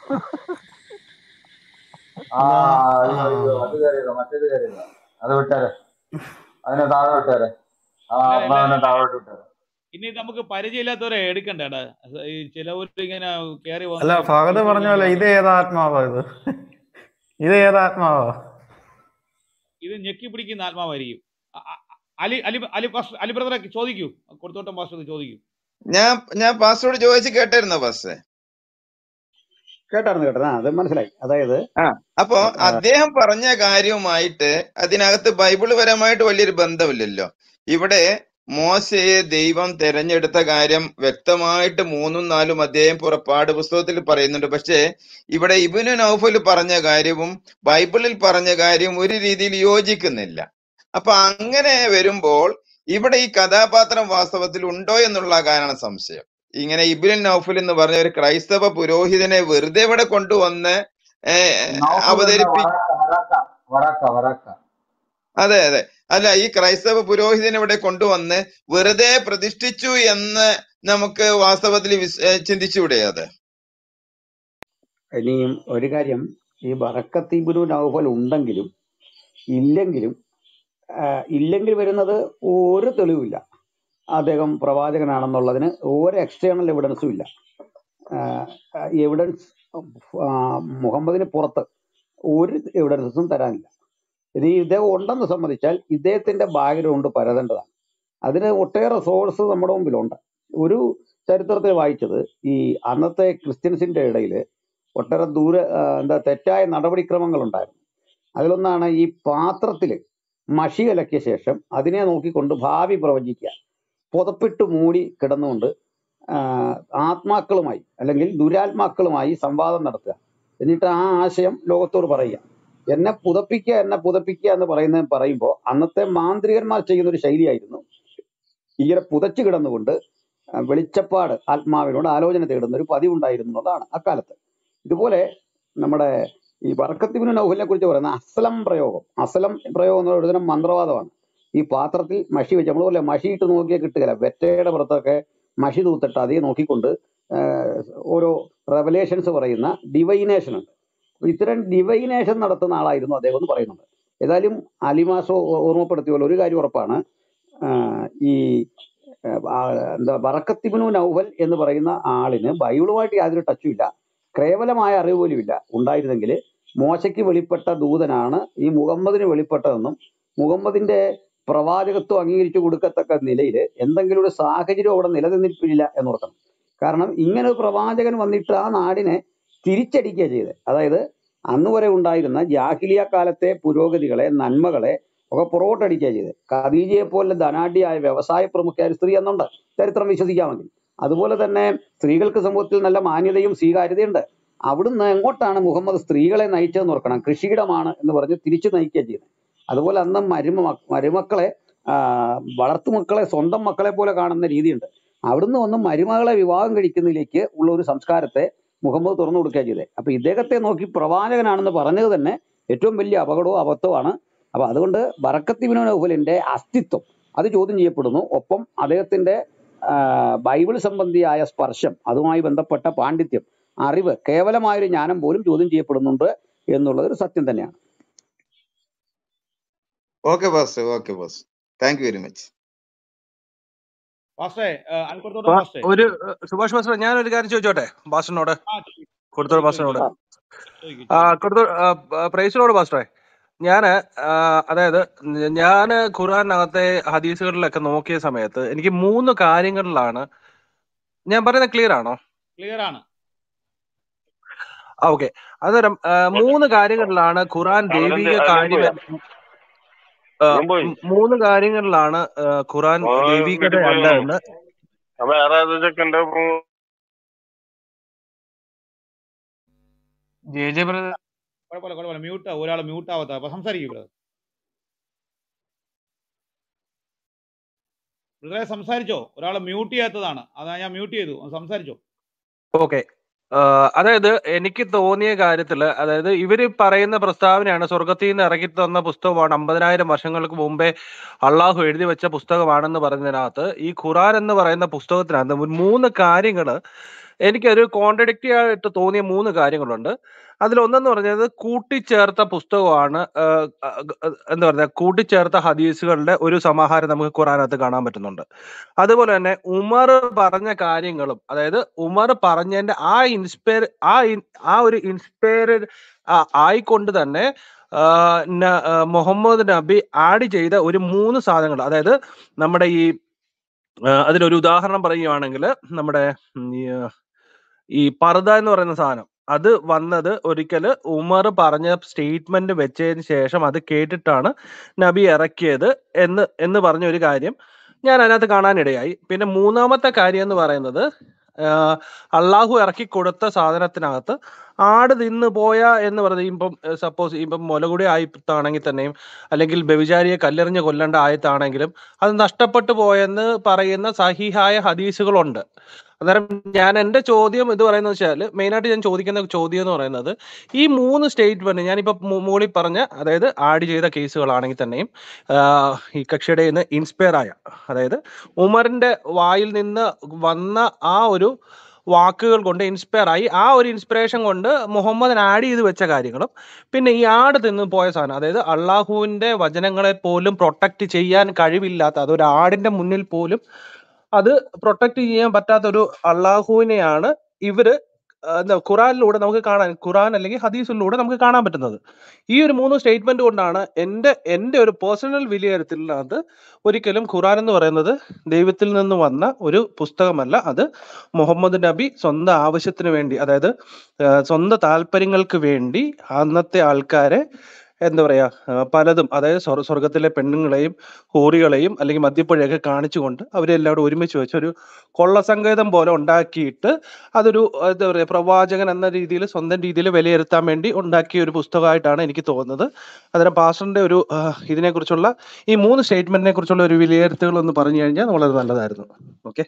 ആ അല്ല അയ്യോ ആ അയ്യോ അത് കയറിയതോ മറ്റേത് കയറിയതോ അത് വിട്ടേരെ അതിനെ താഴെ വിട്ടേരെ ആ ഇല്ല എന്നാ ഇല്ല അതിനെ ഇല്ല താഴോട്ട് വിട്ടേരെ ഇനി നമുക്ക് പരിചയമില്ലാത്തവരെ എടുക്കണ്ടേടാ ഈ ചിലവർ ഇങ്ങനെ കയറി അല്ല വന്ന് ഫഹദ് ചോദിച്ചു പറഞ്ഞ പോലെ കഴിഞ്ഞാൽ ഇത് ഏതാ ആത്മാവാ ഇത് ഇത് ഏതാ ആത്മാവാ ഇത് ഞെക്കി പിടിക്കുന്ന ആത്മാവായിരിക്കും അ- അ- അലി അലി അലി പാസ്റ്റർ അലി ബ്രദറെ ചോദിക്കൂ കൊടുത്തോട്ടം പാസ്റ്റർ ചോദിക്കൂ ഞാൻ ഞാൻ പാസ്റ്ററോട് ചോദിച്ച് കേട്ടായിരുന്നോ പാസ്റ്ററെ കേട്ടായിരുന്നു കേട്ടത് ആ അത് മനസ്സിലായി അതായത് ആ അപ്പോ ആ, അദ്ദേഹം പറഞ്ഞ കാര്യവുമായിട്ട് അതിനകത്ത് ബൈബിൾ പരമായിട്ട് വലിയൊരു ബന്ധമില്ലല്ലോ ഇവിടെ മോശയെ ദൈവം തെരഞ്ഞെടുത്ത കാര്യം വ്യക്തമായിട്ട് മൂന്നും നാലും അധ്യായം പുറപ്പാട് പുസ്തകത്തിൽ പറയുന്നുണ്ട് പക്ഷേ ഇവിടെ ഇബിനു നൗഫൽ പറഞ്ഞ കാര്യവും ബൈബിളിൽ പറഞ്ഞ കാര്യവും ഒരു രീതിയിൽ യോജിക്കുന്നില്ല അപ്പൊ അങ്ങനെ വരുമ്പോൾ ഇവിടെ ഈ കഥാപാത്രം വാസ്തവത്തിൽ ഉണ്ടോ എന്നുള്ള കാരണം സംശയം ഇങ്ങനെ ഇബിൻ നൗഫൽ എന്ന് പറഞ്ഞ ഒരു ക്രൈസ്തവ പുരോഹിതനെ വെറുതെ ഇവിടെ കൊണ്ടുവന്ന് ഏഹ്, നൗഫൽ അല്ല അവതരിപ്പി വറക്ക വറക്ക വറക്ക വറക്ക അതെ അതെ അല്ല ഈ ക്രൈസ്തവ പുരോഹിതനെ ഇവിടെ കൊണ്ടുവന്ന് വെറുതെ പ്രതിഷ്ഠിച്ചു എന്ന് നമുക്ക് വാസ്തവത്തിൽ വിസ്- ഏഹ് ചിന്തിച്ചുകൂടെ അത് ഇനിയും ഒരു കാര്യം ഈ ബറക്കത്തിബുനു നൗഫൽ ഉണ്ടെങ്കിലും ഇല്ലെങ്കിലും ആ, ഇല്ലെങ്കിൽ വരുന്നത് ഒരു തെളിവില്ല അദ്ദേഹം പ്രവാചകനാണെന്നുള്ളതിന് ഒരു എക്സ്റ്റേണൽ എവിഡൻസും ഇല്ല എവിഡൻസ് മുഹമ്മദിന് പുറത്ത് ഒരു എവിഡൻസും തരാനില്ല ഇനി ഇദ്ദേഹം ഉണ്ടെന്ന് സമ്മതിച്ചാൽ ഇദ്ദേഹത്തിന്റെ ബാക്ക്ഗ്രൗണ്ട് പരതേണ്ടതാണ് അതിന് ഒട്ടേറെ സോഴ്സ് നമ്മുടെ മുമ്പിലുണ്ട് ഒരു ചരിത്രത്തിൽ വായിച്ചത് ഈ അന്നത്തെ ക്രിസ്ത്യൻസിന്റെ ഇടയിൽ ഒട്ടേറെ ദൂര ആ, എന്താ തെറ്റായ നടപടിക്രമങ്ങൾ ഉണ്ടായിരുന്നു അതിലൊന്നാണ് ഈ പാത്രത്തിൽ മഷി കലക്കിയ ശേഷം അതിനെ നോക്കിക്കൊണ്ട് ഭാവി പ്രവചിക്കുക പുതപ്പിട്ട് മൂടി കിടന്നുകൊണ്ട് ആ, ആത്മാക്കളുമായി അല്ലെങ്കിൽ ദുരാത്മാക്കളുമായി സംവാദം നടത്തുക എന്നിട്ട് ആ ആശയം ലോകത്തോട് പറയുക എന്നെ പുതപ്പിക്കുക എന്നെ പുതപ്പിക്കുക എന്ന് പറയുന്നത് പറയുമ്പോൾ അന്നത്തെ മാന്ത്രികന്മാർ ചെയ്യുന്ന ഒരു ശൈലിയായിരുന്നു ഇങ്ങനെ പുതച്ചു കിടന്നുകൊണ്ട് ആ, വെളിച്ചപ്പാട് ആത്മാവിനോട് ആലോചന തേടുന്ന ഒരു പതിവുണ്ടായിരുന്നു എന്നുള്ളതാണ് അക്കാലത്ത് ഇതുപോലെ നമ്മുടെ ഈ ബർക്കത്തിബിന് നൗഫലിനെ കുറിച്ച് പറയുന്ന അസലം പ്രയോഗം അസലം പ്രയോഗം എന്ന് പറയുന്ന ഒരുതരം മന്ത്രവാദമാണ് ഈ പാത്രത്തിൽ മഷി വെച്ച് നമ്മൾ പോലെ മഷി ഇട്ട് നോക്കിയാൽ കിട്ടുകയില്ല വെറ്റയുടെ പുറത്തൊക്കെ മഷി തൂത്തിട്ട് അതേ നോക്കിക്കൊണ്ട് ആഹ്, ഓരോ റെവലേഷൻസ് പറയുന്ന ഡിവൈനേഷൻ ഉണ്ട് അപ്പൊ ഇത്തരം ഡിവൈനേഷൻ നടത്തുന്ന ആളായിരുന്നു അദ്ദേഹം എന്ന് പറയുന്നുണ്ട് ഏതായാലും അലിമാസോ ഓർമ്മപ്പെടുത്തിയ പോലെ ഒരു കാര്യം ഉറപ്പാണ് ആഹ്, ഈ ആഹ്, ആ, എന്താ ബറക്കത്തിബിനു നൗഫൽ എന്ന് പറയുന്ന ആളിന് ബൈബിളുമായിട്ട് യാതൊരു ടച്ചും ഇല്ല കേവലമായ അറിവ് പോലും ഇല്ല ഉണ്ടായിരുന്നെങ്കിൽ മോശയ്ക്ക് വെളിപ്പെട്ട ദൂതനാണ് ഈ മുഹമ്മദിന് വെളിപ്പെട്ടതെന്നും മുഹമ്മദിന്റെ പ്രവാചകത്വം അംഗീകരിച്ചു കൊടുക്കത്തക്ക നിലയിൽ എന്തെങ്കിലും ഒരു സാഹചര്യം അവിടെ നിലനിന്നിട്ടില്ല എന്നോർക്കണം കാരണം ഇങ്ങനെ ഒരു പ്രവാചകൻ വന്നിട്ട് ആ നാടിനെ തിരിച്ചടിക്കുക ചെയ്തത് അതായത് അന്ന് വരെ ഉണ്ടായിരുന്ന ജാഹിലിയ കാലത്തെ പുരോഗതികളെ നന്മകളെ ഒക്കെ പുറകോട്ടടിക്കുക ചെയ്തത് ഖദീജയെ പോലെ ധനാഢ്യയായ വ്യവസായ പ്രമുഖയായ ഒരു സ്ത്രീ എന്നുണ്ട് ചരിത്രം വിശ്വസിക്കാമെങ്കിൽ അതുപോലെ തന്നെ സ്ത്രീകൾക്ക് സമൂഹത്തിൽ നല്ല മാന്യതയും സ്വീകാര്യതയുണ്ട് അവിടുന്ന് എങ്ങോട്ടാണ് മുഹമ്മദ് സ്ത്രീകളെ നയിച്ചതെന്ന് ഓർക്കണം കൃഷിയിടമാണ് എന്ന് പറഞ്ഞ് തിരിച്ചു നയിക്കുക ചെയ്തത് അതുപോലെ അന്ന് മരുമ മരുമക്കളെ ആ, വളർത്തുമക്കളെ സ്വന്തം മക്കളെ പോലെ കാണുന്ന രീതിയുണ്ട് അവിടുന്ന് വന്ന് മരുമകളെ വിവാഹം കഴിക്കുന്നതിലേക്ക് ഉള്ള ഒരു സംസ്കാരത്തെ മുഹമ്മദ് തുറന്നു കൊടുക്കുക ചെയ്തത് അപ്പൊ ഇദ്ദേഹത്തെ നോക്കി പ്രവാചകനാണെന്ന് പറഞ്ഞത് തന്നെ ഏറ്റവും വലിയ അപകടവും അബദ്ധവുമാണ് അപ്പൊ അതുകൊണ്ട് ബറക്കത്ത് ബിനു നൗഫലിന്റെ അസ്തിത്വം അത് ചോദ്യം ചെയ്യപ്പെടുന്നു ഒപ്പം അദ്ദേഹത്തിന്റെ ആ, ബൈബിൾ സംബന്ധിയായ സ്പർശം അതുമായി ബന്ധപ്പെട്ട പാണ്ഡിത്യം അറിവ് കേവലമായൊരു ജ്ഞാനം പോലും ചോദ്യം ചെയ്യപ്പെടുന്നുണ്ട് എന്നുള്ളത് ഒരു സത്യം തന്നെയാണ് okay pastor okay pastor thank you very much pastor അൽക്കുടത്തോടെ അപ്പൊ പാസ്റ്റേ ഒരു ഏഹ്, സുഭാഷ് മാസ്റ്റർ ഞാനൊരു കാര്യം ചോദിച്ചോട്ടെ ബാസ്റ്ററിനോട് ആ ചോദിക്കും കൊടുത്തോട് ചോദിക്കും ബാസ്റ്ററിനോട് ചോദിക്കും ആ ചോദിക്കും കൊടുത്തോ പ്രൈസിനോട് ബാസ്റ്ററെ ഞാന് ആ, അതായത് ഞാന് ഖുറാനകത്തെ ഹദീസുകളിലൊക്കെ നോക്കിയ സമയത്ത് എനിക്ക് മൂന്ന് കാര്യങ്ങളിലാണ് ഞാൻ പറയുന്നത് ക്ലിയർ ആണോ ക്ലിയർ ആണ് ആ ഓക്കെ അന്നേരം ആ, മൂന്ന് കാര്യങ്ങളിലാണ് ഖുറാൻ അവനെന്ത് ദൈവിക അതിലും കാര്യം പോയോ ആ, അവൻ പോയി മ് മൂന്ന് കാര്യങ്ങളിലാണ് ആ, ഖുറാൻ ഓ ദൈവികത വീട്ടിൽ പോയി അല്ല തോന്നുന്നു എന്ന് അപ്പൊ വേറെ ഏതോ ചെക്കൻ്റെ ഒപ്പം ജെ ജെ ബ്രദർ കുഴപ്പമില്ല കുഴപ്പമില്ല മ്യൂട്ട് ഒരാൾ മ്യൂട്ട് ആവാത്ത അപ്പൊ സംസാരിക്കും ബ്രദർ ബ്രദറെ സംസാരിച്ചോ ഒരാൾ മ്യൂട്ട് ചെയ്യാത്തതാണ് അതാ ഞാൻ മ്യൂട്ട് ചെയ്തു ഒന്ന് സംസാരിച്ചോ ഓക്കെ അതായത് എനിക്ക് തോന്നിയ കാര്യത്തില് അതായത് ഇവര് പറയുന്ന പ്രസ്താവനയാണ് സ്വർഗത്തിൽ നിന്ന് ഇറക്കി തന്ന പുസ്തകമാണ് അമ്പതിനായിരം വർഷങ്ങൾക്ക് മുമ്പേ അള്ളാഹു എഴുതി വെച്ച പുസ്തകമാണെന്ന് പറയുന്നതിനകത്ത് ഈ ഖുറാൻ എന്ന് പറയുന്ന പുസ്തകത്തിനകത്ത് ഒരു മൂന്ന് കാര്യങ്ങള് എനിക്കൊരു കോൺട്രഡിക്റ്റി ആയിട്ട് തോന്നിയ മൂന്ന് കാര്യങ്ങളുണ്ട് അതിലൊന്നെന്ന് പറഞ്ഞത് കൂട്ടിച്ചേർത്ത പുസ്തകമാണ് ആഹ് അഹ് എന്താ പറയുക കൂട്ടിച്ചേർത്ത ഹദീസുകളുടെ ഒരു സമാഹാരം നമുക്ക് ഖുറാനകത്ത് കാണാൻ പറ്റുന്നുണ്ട് അതുപോലെ തന്നെ ഉമർ പറഞ്ഞ കാര്യങ്ങളും അതായത് ഉമർ പറഞ്ഞതിന്റെ ആ ഇൻസ്പയർ ആ ഇൻ- ആ ഒരു ഇൻസ്പയർഡ് ആയിക്കൊണ്ട് തന്നെ ആ, ന- ആ, മുഹമ്മദ് നബി ആഡ് ചെയ്ത ഒരു മൂന്ന് സാധനങ്ങൾ അതായത് നമ്മുടെ ഈ ആ, അതിനൊരു ഉദാഹരണം പറയുകയാണെങ്കിൽ നമ്മുടെ ഉം, ഈ, ആ, ഈ പർദ എന്ന് പറയുന്ന സാധനം അത് വന്നത് ഒരിക്കല് ഉമർ പറഞ്ഞ സ്റ്റേറ്റ്മെന്റ് വെച്ചതിന് ശേഷം അത് കേട്ടിട്ടാണ് നബി ഇറക്കിയത് എന്ന് എന്ന് പറഞ്ഞ ഒരു കാര്യം ഞാൻ അതിനകത്ത് കാണാനിടയായി പിന്നെ മൂന്നാമത്തെ കാര്യം എന്ന് പറയുന്നത് ആഹ് അള്ളാഹു ഇറക്കി കൊടുത്ത സാധനത്തിനകത്ത് ആട് തിന്നു പോയ എന്ന് പറയുന്നത് ഇപ്പം സപ്പോസ് ഇപ്പം മുലകുടി ആയത്താണെങ്കിൽ തന്നെയും അല്ലെങ്കിൽ വ്യഭിചാരിയെ കല്ലെറിഞ്ഞ് കൊല്ലേണ്ട ആയത്താണെങ്കിലും അത് നഷ്ടപ്പെട്ടു പോയെന്ന് പറയുന്ന സഹിഹായ ഹദീസുകളുണ്ട് അന്നേരം ഞാൻ എൻ്റെ ചോദ്യം ഇത് പറയുന്നത് വെച്ചാൽ മെയിനായിട്ട് ഞാൻ ചോദിക്കുന്ന ചോദ്യം എന്ന് പറയുന്നത് ഈ മൂന്ന് സ്റ്റേറ്റ്മെന്റ് ഞാനിപ്പോൾ മുകളിൽ പറഞ്ഞ അതായത് ആഡ് ചെയ്ത കേസുകളാണെങ്കിൽ തന്നെയും ആഹ് ഈ കക്ഷിയുടെ നിന്ന് ഇൻസ്പയർ ആയ അതായത് ഉമറിന്റെ വായിൽ നിന്ന് വന്ന ആ ഒരു വാക്കുകൾ കൊണ്ട് ഇൻസ്പയർ ആയി ആ ഒരു ഇൻസ്പിറേഷൻ കൊണ്ട് മുഹമ്മദിന് ആഡ് ചെയ്ത് വെച്ച കാര്യങ്ങളും പിന്നെ ഈ ആട് തിന്ന് പോയ സാധനം അതായത് അള്ളാഹുവിന്റെ വചനങ്ങളെ പോലും പ്രൊട്ടക്ട് ചെയ്യാൻ കഴിവില്ലാത്ത അതൊരു ആടിന്റെ മുന്നിൽ പോലും അത് പ്രൊട്ടക്ട് ചെയ്യാൻ പറ്റാത്ത ഒരു അള്ളാഹുവിനെയാണ് ഇവര് ആ, എന്താ ഖുറാനിലൂടെ നമുക്ക് കാണാൻ ഖുറാൻ അല്ലെങ്കിൽ ഹദീസിലൂടെ നമുക്ക് കാണാൻ പറ്റുന്നത് ഈ ഒരു മൂന്ന് സ്റ്റേറ്റ്മെന്റ് കൊണ്ടാണ് എൻ്റെ എൻ്റെ ഒരു പേഴ്സണൽ വിലയിരുത്തലിനകത്ത് ഒരിക്കലും ഖുറാൻ എന്ന് പറയുന്നത് ദൈവത്തിൽ നിന്ന് വന്ന ഒരു പുസ്തകമല്ല അത് മുഹമ്മദ് നബി സ്വന്തം ആവശ്യത്തിന് വേണ്ടി അതായത് ആ, സ്വന്തം താല്പര്യങ്ങൾക്ക് വേണ്ടി അന്നത്തെ ആൾക്കാരെ എന്താ പറയാ ആ, പലതും അതായത് സ്വർ- സ്വർഗത്തിലെ പെണ്ണുങ്ങളെയും ഹൂറികളെയും അല്ലെങ്കിൽ മദ്യപ്പുഴയൊക്കെ കാണിച്ചുകൊണ്ട് അവരെല്ലാവരും ഒരുമിച്ച് വെച്ച് ഒരു കൊള്ളസങ്കേതം പോലെ ഉണ്ടാക്കിയിട്ട് അതൊരു എന്താ പറയുക പ്രവാചകൻ എന്ന രീതിയിൽ സ്വന്തം രീതിയിൽ വിലയിരുത്താൻ വേണ്ടി ഉണ്ടാക്കിയ ഒരു പുസ്തകമായിട്ടാണ് എനിക്ക് തോന്നുന്നത് അതിന് പാസ്റ്ററിന്റെ ഒരു ആ, ഇതിനെക്കുറിച്ചുള്ള ഈ മൂന്ന് സ്റ്റേറ്റ്മെന്റിനെ കുറിച്ചുള്ള ഒരു വിലയിരുത്തൽ ഒന്ന് പറഞ്ഞു കഴിഞ്ഞാൽ വളരെ നല്ലതായിരുന്നു ഓക്കെ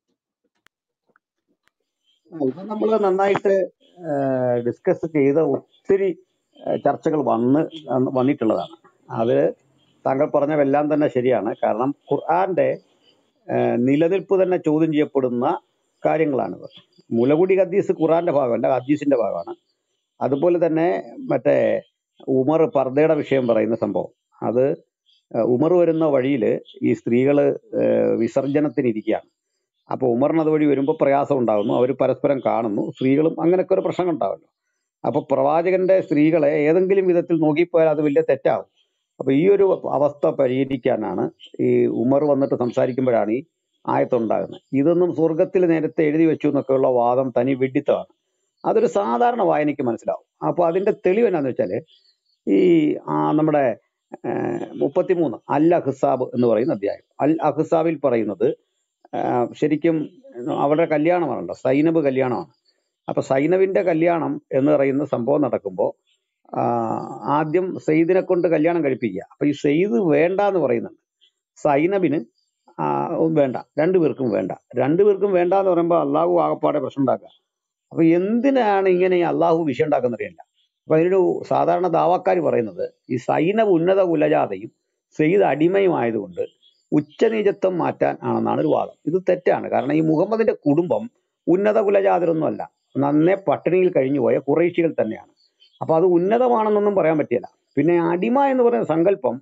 ഇത് നമ്മൾ നന്നായിട്ട് ഡിസ്കസ് ചെയ്ത ഒത്തിരി ആ, ചർച്ചകൾ വന്ന് അന്ന് വന്നിട്ടുള്ളതാണ് അത് താങ്കൾ പറഞ്ഞതെല്ലാം തന്നെ ശരിയാണ് കാരണം ഖുർആന്റെ ആ, നിലനിൽപ്പ് തന്നെ ചോദ്യം ചെയ്യപ്പെടുന്ന കാര്യങ്ങളാണിത് മുലകുടി ഹദീസ് ഖുർആന്റെ ഭാഗമല്ല ഹദീസിന്റെ ഭാഗമാണ് അതുപോലെ തന്നെ മറ്റേ ഉമർ പർദയുടെ വിഷയം പറയുന്ന സംഭവം അത് ആ, ഉമർ വരുന്ന വഴിയിൽ ഈ സ്ത്രീകള് ആ, വിസർജനത്തിന് ഇരിക്കുകയാണ് അപ്പൊ ഉമറിന് അതുവഴി വരുമ്പോൾ പ്രയാസം ഉണ്ടാകുന്നു അവർ പരസ്പരം കാണുന്നു സ്ത്രീകളും അങ്ങനെയൊക്കെ ഒരു പ്രശ്നം ഉണ്ടാവല്ലോ അപ്പൊ പ്രവാചകന്റെ സ്ത്രീകളെ ഏതെങ്കിലും വിധത്തിൽ നോക്കിപ്പോയാൽ അത് വലിയ തെറ്റാവും അപ്പൊ ഈ ഒരു അവസ്ഥ പരിഹരിക്കാനാണ് ഈ ഉമർ വന്നിട്ട് സംസാരിക്കുമ്പോഴാണ് ഈ ആയത്തുണ്ടാകുന്നത് ഇതൊന്നും സ്വർഗത്തിൽ നേരത്തെ എഴുതി വെച്ചു എന്നൊക്കെയുള്ള വാദം തനി വെഡിത്തമാണ് അതൊരു സാധാരണ വായനയ്ക്ക് മനസ്സിലാവും അപ്പൊ അതിന്റെ തെളിവ് എന്നാന്ന് വെച്ചാല് ഈ ആ, നമ്മുടെ മുപ്പത്തിമൂന്ന് അൽ അഹ്സാബ് എന്ന് പറയുന്ന അധ്യായം അൽ അഹ്സാബിൽ പറയുന്നത് ആ, ശരിക്കും അവരുടെ കല്യാണമാണല്ലോ സൈനബ് കല്യാണമാണ് അപ്പൊ സൈനബിന്റെ കല്യാണം എന്ന് പറയുന്ന സംഭവം നടക്കുമ്പോൾ ആദ്യം സെയ്ദിനെ കൊണ്ട് കല്യാണം കഴിപ്പിക്കുക അപ്പൊ ഈ സെയ്ദ് വേണ്ട എന്ന് പറയുന്നുണ്ട് സൈനബിന് ആ, വേണ്ട രണ്ടുപേർക്കും വേണ്ട രണ്ടുപേർക്കും വേണ്ട എന്ന് പറയുമ്പോൾ അള്ളാഹു ആകപ്പാടെ പ്രശ്നം ഉണ്ടാക്കുക അപ്പൊ എന്തിനാണ് ഇങ്ങനെ ഈ അള്ളാഹു വിഷയം ഉണ്ടാക്കുന്നറിയില്ല അപ്പൊ അതിനൊരു സാധാരണ ദാവാക്കാർ പറയുന്നത് ഈ സൈനബ് ഉന്നത കുലജാതയും സെയ്ദ് അടിമയും ആയതുകൊണ്ട് ഉച്ചനീചത്വം മാറ്റാൻ ആണെന്നാണ് ഒരു വാദം ഇത് തെറ്റാണ് കാരണം ഈ മുഹമ്മദിന്റെ കുടുംബം ഉന്നത കുലജാതരൊന്നുമല്ല നന്നേ പട്ടിണിയിൽ കഴിഞ്ഞുപോയ കുറേശികൾ തന്നെയാണ് അപ്പൊ അത് ഉന്നതമാണെന്നൊന്നും പറയാൻ പറ്റില്ല പിന്നെ അടിമ എന്ന് പറയുന്ന സങ്കല്പം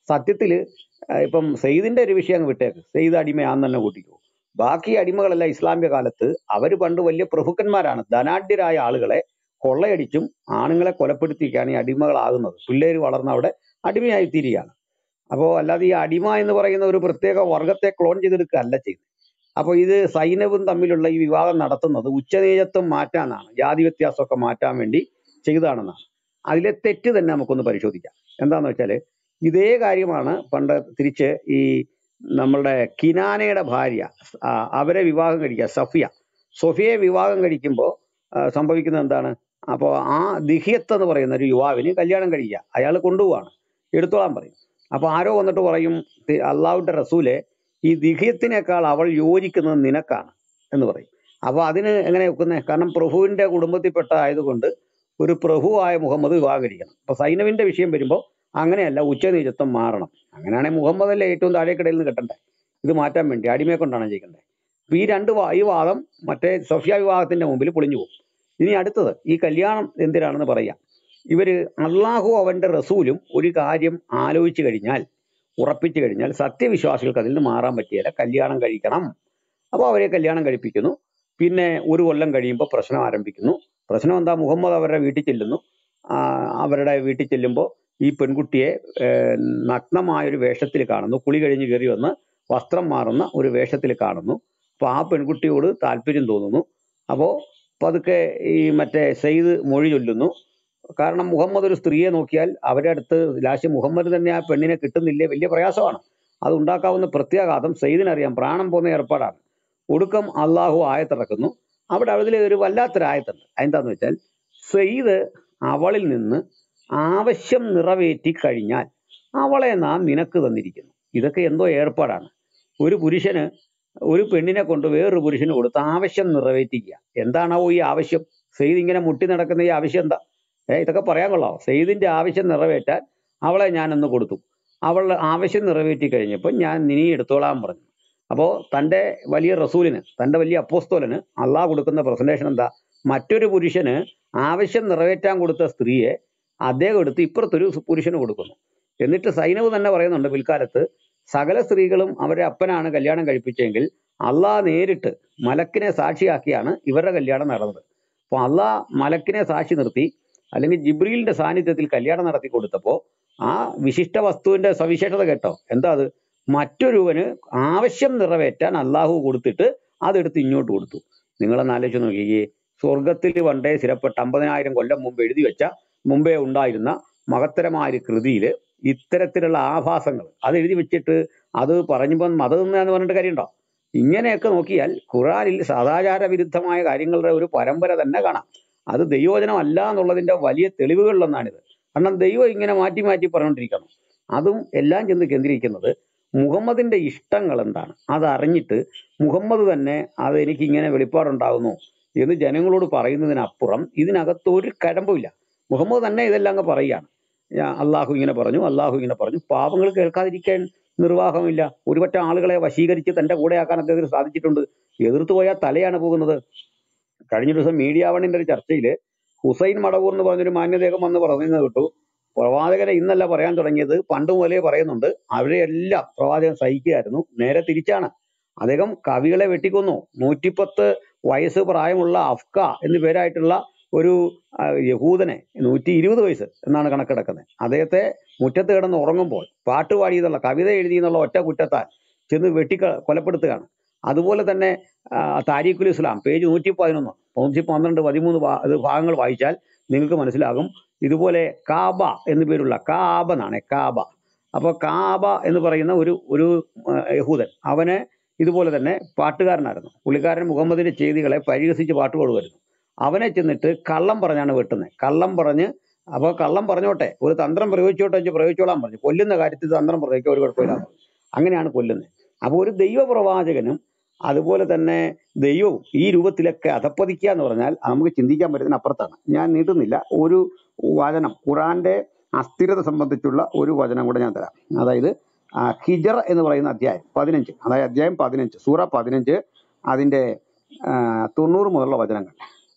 സത്യത്തിൽ ഇപ്പം സെയ്ദിന്റെ ഒരു വിഷയം അങ്ങ് വിട്ടേക്ക് സെയ്ദ് അടിമയാന്ന് തന്നെ കൂട്ടിക്കോ ബാക്കി അടിമകളെല്ലാം ഇസ്ലാമിക കാലത്ത് അവർ പണ്ട് വലിയ പ്രഭുക്കന്മാരാണ് ധനാഢ്യരായ ആളുകളെ കൊള്ളയടിച്ചും ആണുങ്ങളെ കൊലപ്പെടുത്തിയൊക്കെയാണ് ഈ അടിമകളാകുന്നത് പിള്ളേര് വളർന്ന അവിടെ അടിമയായി തീരുകയാണ് അപ്പോൾ അല്ലാതെ ഈ അടിമ എന്ന് പറയുന്ന ഒരു പ്രത്യേക വർഗത്തെ ക്ലോൺ ചെയ്തെടുക്കുക അല്ല ചെയ്യുന്നത് അപ്പോൾ ഇത് സൈന്യവും തമ്മിലുള്ള ഈ വിവാദം നടത്തുന്നത് ഉച്ചനീചത്വം മാറ്റാനാണ് ജാതി വ്യത്യാസമൊക്കെ മാറ്റാൻ വേണ്ടി ചെയ്തതാണെന്നാണ് അതിലെ തെറ്റ് തന്നെ നമുക്കൊന്ന് പരിശോധിക്കാം എന്താന്ന് വെച്ചാൽ ഇതേ കാര്യമാണ് പണ്ട് തിരിച്ച് ഈ നമ്മളുടെ കിനാനയുടെ ഭാര്യ ആ, അവരെ വിവാഹം കഴിക്കുക സഫിയ സൊഫിയെ വിവാഹം കഴിക്കുമ്പോൾ സംഭവിക്കുന്നത് എന്താണ് അപ്പോൾ ആ ദിഹിയത്ത് എന്ന് പറയുന്ന ഒരു യുവാവിന് കല്യാണം കഴിക്കുക അയാൾ കൊണ്ടുപോവാണ് എടുത്തോളാൻ പറയും അപ്പൊ ആരോ വന്നിട്ട് പറയും "തി- അള്ളാഹുവിന്റെ റസൂലെ ഈ ദിഹിയത്തിനേക്കാൾ അവൾ യോജിക്കുന്നത് നിനക്കാണ് എന്ന് പറയും അപ്പൊ അതിന് എങ്ങനെ വെക്കുന്നത് കാരണം പ്രഭുവിന്റെ കുടുംബത്തിൽപ്പെട്ട ആയതുകൊണ്ട് ഒരു പ്രഭുവായ മുഹമ്മദ് വിവാഹം കഴിക്കണം അപ്പൊ സൈനവിന്റെ വിഷയം വരുമ്പോൾ അങ്ങനെയല്ല ഉച്ചനീചത്വം മാറണം അങ്ങനെയാണെങ്കിൽ മുഹമ്മദ് അല്ലേ ഏറ്റവും താഴേക്കിടയിൽ നിന്ന് കിട്ടണ്ടേ ഇത് മാറ്റാൻ വേണ്ടി അടിമയെ കൊണ്ടാണ് ചെയ്യേണ്ടത് അപ്പൊ ഈ രണ്ട് വാ- ഈ വാദം മറ്റേ സഫിയ വിവാഹത്തിന്റെ മുമ്പിൽ പൊളിഞ്ഞു പോകും ഇനി അടുത്തത് ഈ കല്യാണം എന്തിനാണെന്ന് പറയാം ഇവര് അള്ളാഹു അവന്റെ റസൂലും ഒരു കാര്യം ആലോചിച്ചു കഴിഞ്ഞാൽ ഉറപ്പിച്ചു കഴിഞ്ഞാൽ സത്യവിശ്വാസികൾക്ക് അതിൽ നിന്ന് മാറാൻ പറ്റിയല്ല കല്യാണം കഴിക്കണം അപ്പോൾ അവരെ കല്യാണം കഴിപ്പിക്കുന്നു പിന്നെ ഒരു കൊല്ലം കഴിയുമ്പോൾ പ്രശ്നം ആരംഭിക്കുന്നു പ്രശ്നം എന്താ മുഹമ്മദ് അവരുടെ വീട്ടിൽ ചെല്ലുന്നു ആ, അവരുടെ വീട്ടിൽ ചെല്ലുമ്പോൾ ഈ പെൺകുട്ടിയെ ഏർ, നഗ്നമായ ഒരു വേഷത്തിൽ കാണുന്നു കുളി കഴിഞ്ഞ് കയറി വന്ന് വസ്ത്രം മാറുന്ന ഒരു വേഷത്തിൽ കാണുന്നു അപ്പൊ ആ പെൺകുട്ടിയോട് താല്പര്യം തോന്നുന്നു അപ്പോ പതുക്കെ ഈ മറ്റേ സെയ്ദ് മൊഴി ചൊല്ലുന്നു കാരണം മുഹമ്മദ് ഒരു സ്ത്രീയെ നോക്കിയാൽ അവരുടെ അടുത്ത് ലാസ്റ്റ് മുഹമ്മദ് തന്നെ ആ പെണ്ണിനെ കിട്ടുന്നില്ലേ വലിയ പ്രയാസമാണ് അത് ഉണ്ടാക്കാവുന്ന പ്രത്യാഘാതം സെയ്ദിനറിയാം പ്രാണം പോകുന്ന ഏർപ്പാടാണ് ഒടുക്കം അള്ളാഹു ആയത്തിറക്കുന്നു അവിടെ അതിൽ ഒരു വല്ലാത്തൊരു ആയത്തുണ്ട് അതെന്താന്ന് വെച്ചാൽ സെയ്ദ് അവളിൽ നിന്ന് ആവശ്യം നിറവേറ്റി കഴിഞ്ഞാൽ അവളെ നാം നിനക്ക് തന്നിരിക്കുന്നു ഇതൊക്കെ എന്തോ ഏർപ്പാടാണ് ഒരു പുരുഷന് ഒരു പെണ്ണിനെ കൊണ്ട് വേറൊരു പുരുഷന് കൊടുത്ത് ആവശ്യം നിറവേറ്റിക്കുക എന്താണാവോ ഈ ആവശ്യം സെയ്ദ് ഇങ്ങനെ മുട്ടി നടക്കുന്ന ഈ ആവശ്യം എന്താ ഏ ഇതൊക്കെ പറയാൻ കൊള്ളാമോ സെയ്ദിന്റെ ആവശ്യം നിറവേറ്റാൻ അവളെ ഞാനൊന്ന് കൊടുത്തു അവളുടെ ആവശ്യം നിറവേറ്റി കഴിഞ്ഞപ്പോൾ ഞാൻ നിനി എടുത്തോളാൻ പറഞ്ഞു അപ്പോൾ തൻ്റെ വലിയ റസൂലിന് തൻ്റെ വലിയ അപ്പോസ്തോലന് അള്ളാഹ് കൊടുക്കുന്ന പ്രസന്റേഷൻ എന്താ മറ്റൊരു പുരുഷന് ആവശ്യം നിറവേറ്റാൻ കൊടുത്ത സ്ത്രീയെ അദ്ദേഹം എടുത്ത് ഇപ്പുറത്തൊരു പുരുഷന് കൊടുക്കുന്നു എന്നിട്ട് സൈനവ് തന്നെ പറയുന്നുണ്ട് പിൽക്കാലത്ത് സകല സ്ത്രീകളും അവരുടെ അപ്പനാണ് കല്യാണം കഴിപ്പിച്ചെങ്കിൽ അള്ളാഹ് നേരിട്ട് മലക്കിനെ സാക്ഷിയാക്കിയാണ് ഇവരുടെ കല്യാണം നടന്നത് അപ്പൊ അള്ളാഹ് മലക്കിനെ സാക്ഷി നിർത്തി അല്ലെങ്കിൽ ജിബ്രീലിന്റെ സാന്നിധ്യത്തിൽ കല്യാണം നടത്തി കൊടുത്തപ്പോ ആ വിശിഷ്ട വസ്തുവിന്റെ സവിശേഷത കേട്ടോ എന്താ അത് മറ്റൊരുവന് ആവശ്യം നിറവേറ്റാൻ അള്ളാഹു കൊടുത്തിട്ട് അതെടുത്ത് ഇങ്ങോട്ട് കൊടുത്തു നിങ്ങളൊന്ന് ആലോചിച്ച് നോക്കിയേ സ്വർഗത്തിൽ പണ്ടേ സ്ഥിരപ്പെട്ട അമ്പതിനായിരം കൊല്ലം മുമ്പ് എഴുതി വെച്ച മുമ്പേ ഉണ്ടായിരുന്ന മഹത്തരമായ ഒരു കൃതിയിൽ ഇത്തരത്തിലുള്ള ആഭാസങ്ങൾ അത് എഴുതി വെച്ചിട്ട് അത് പറഞ്ഞപ്പോൾ മതം എന്ന് പറഞ്ഞിട്ട് കാര്യമുണ്ടോ ഇങ്ങനെയൊക്കെ നോക്കിയാൽ ഖുറാനിൽ സദാചാര വിരുദ്ധമായ കാര്യങ്ങളുടെ ഒരു പരമ്പര തന്നെ കാണാം അത് ദൈവവചനം അല്ല എന്നുള്ളതിന്റെ വലിയ തെളിവുകളിലൊന്നാണിത് കാരണം ദൈവം ഇങ്ങനെ മാറ്റി മാറ്റി പറഞ്ഞുകൊണ്ടിരിക്കണം അതും എല്ലാം ചെന്ന് കേന്ദ്രീകരിക്കുന്നത് മുഹമ്മദിന്റെ ഇഷ്ടങ്ങൾ എന്താണ് അത് അറിഞ്ഞിട്ട് മുഹമ്മദ് തന്നെ അത് എനിക്ക് ഇങ്ങനെ വെളിപ്പാടുണ്ടാകുന്നു എന്ന് ജനങ്ങളോട് പറയുന്നതിനപ്പുറം ഇതിനകത്ത് ഒരു കഴമ്പുമില്ല മുഹമ്മദ് തന്നെ ഇതെല്ലാം അങ്ങ് പറയുകയാണ് ഞാ- അള്ളാഹു ഇങ്ങനെ പറഞ്ഞു അള്ളാഹു ഇങ്ങനെ പറഞ്ഞു പാവങ്ങൾ കേൾക്കാതിരിക്കാൻ നിർവാഹമില്ല ഒരുപറ്റം ആളുകളെ വശീകരിച്ച് തന്റെ കൂടെയാക്കാൻ അദ്ദേഹത്തിന് സാധിച്ചിട്ടുണ്ട് എതിർത്ത് പോയാൽ തലയാണ് പോകുന്നത് കഴിഞ്ഞ ദിവസം മീഡിയ വണ്ണിന്റെ ഒരു ചർച്ചയിൽ ഹുസൈൻ മടവൂർ എന്ന് പറഞ്ഞൊരു മാന്യദേഹം വന്ന് പറയുന്നത് കേട്ടു പ്രവാചകരെ ഇന്നല്ല പറയാൻ തുടങ്ങിയത് പണ്ട് മുതലേ പറയുന്നുണ്ട് അവരെയെല്ലാം പ്രവാചകൻ സഹിക്കുകയായിരുന്നു നേരെ തിരിച്ചാണ് അദ്ദേഹം കവികളെ വെട്ടിക്കൊന്നു നൂറ്റിപ്പത്ത് വയസ്സ് പ്രായമുള്ള അഫ്ക എന്നു പേരായിട്ടുള്ള ഒരു ആ, യഹൂദനെ നൂറ്റി ഇരുപത് വയസ്സ് എന്നാണ് കണക്കെടുക്കുന്നത് അദ്ദേഹത്തെ മുറ്റത്ത് കിടന്ന് ഉറങ്ങുമ്പോൾ പാട്ട് പാടിയെന്നുള്ള കവിത എഴുതി എന്നുള്ള ഒറ്റ കുറ്റത്താൽ ചെന്ന് വെട്ടി കൊലപ്പെടുത്തുകയാണ് അതുപോലെ തന്നെ ആ, താരീഖുൽ ഇസ്ലാം പേജ് നൂറ്റി പതിനൊന്ന് നൂറ്റി പന്ത്രണ്ട് പതിമൂന്ന് ഭാ- ഇത് ഭാഗങ്ങൾ വായിച്ചാൽ നിങ്ങൾക്ക് മനസ്സിലാകും ഇതുപോലെ കാബ എന്നു പേരുള്ള കാബ എന്നാണ് കാബ അപ്പോൾ കാബ എന്ന് പറയുന്ന ഒരു ഒരു ആ, യഹൂദൻ അവന് ഇതുപോലെ തന്നെ പാട്ടുകാരനായിരുന്നു പുള്ളിക്കാരൻ മുഹമ്മദിന്റെ ചെയ്തികളെ പരിഹസിച്ച് പാട്ട് പാടുമായിരുന്നു അവനെ ചെന്നിട്ട് കള്ളം പറഞ്ഞാണ് വെട്ടുന്നത് കള്ളം പറഞ്ഞ് അപ്പോൾ കള്ളം പറഞ്ഞോട്ടെ ഒരു തന്ത്രം പ്രയോഗിച്ചോട്ടെ വെച്ച് പ്രയോഗിച്ചോളാൻ പറഞ്ഞു കൊല്ലുന്ന കാര്യത്തിൽ തന്ത്രം പ്രയോഗിക്കാൻ ഒരു കുഴപ്പമില്ല അങ്ങനെയാണ് കൊല്ലുന്നത് അപ്പോൾ ഒരു ദൈവപ്രവാചകനും അതുപോലെ തന്നെ ദൈവവും ഈ രൂപത്തിലൊക്കെ അധപ്പതിക്കുക എന്ന് പറഞ്ഞാൽ നമുക്ക് ചിന്തിക്കാൻ പറ്റുന്നതിന് അപ്പുറത്താണ് ഞാൻ നീട്ടുന്നില്ല ഒരു വചനം ഖുറാന്റെ അസ്ഥിരത സംബന്ധിച്ചുള്ള ഒരു വചനം കൂടെ ഞാൻ തരാം അതായത് ആ, ഹിജർ എന്ന് പറയുന്ന അധ്യായം പതിനഞ്ച് അതായത് അധ്യായം പതിനഞ്ച് സൂറ പതിനഞ്ച് അതിന്റെ ആ, തൊണ്ണൂറ് മുതലുള്ള വചനങ്ങൾ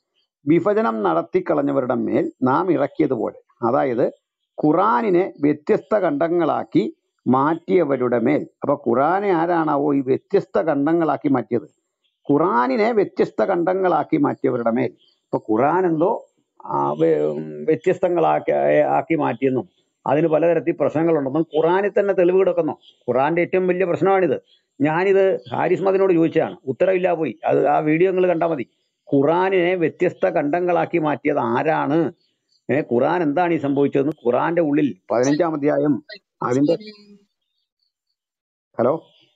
വിഭജനം നടത്തിക്കളഞ്ഞവരുടെ മേൽ നാം ഇറക്കിയതുപോലെ അതായത് ഖുറാനിനെ വ്യത്യസ്ത ഖണ്ഡങ്ങളാക്കി മാറ്റിയവരുടെ മേൽ അപ്പൊ ഖുറാനെ ആരാണാവോ ഈ വ്യത്യസ്ത ഖണ്ഡങ്ങളാക്കി മാറ്റിയത് ഖുറാനിനെ വ്യത്യസ്ത ഖണ്ഡങ്ങളാക്കി മാറ്റിയവരുടെ മേൽ ഇപ്പൊ ഖുറാൻ എന്തോ ആ, വ്യ- ഉം, വ്യത്യസ്തങ്ങളാക്കി ആക്കി മാറ്റിയെന്നും അതിന് പലതരത്തിൽ പ്രശ്നങ്ങളുണ്ടെന്നും ഖുറാനിൽ തന്നെ തെളിവ് കിടക്കുന്നു ഖുറാന്റെ ഏറ്റവും വലിയ പ്രശ്നമാണിത് ഞാനിത് ഹാരിസ് മദിനോട് ചോദിച്ചതാണ് ഉത്തരവില്ല പോയി അത് ആ വീഡിയോ നിങ്ങൾ കണ്ടാൽ മതി ഖുറാനിനെ വ്യത്യസ്ത ഖണ്ഡങ്ങളാക്കി മാറ്റിയത് ആരാണ് ഏ ഖുറാൻ എന്താണ് ഈ സംഭവിച്ചതെന്ന് ഖുറാന്റെ ഉള്ളിൽ പതിനഞ്ചാം അധ്യായം അതിന്റെ ഹലോ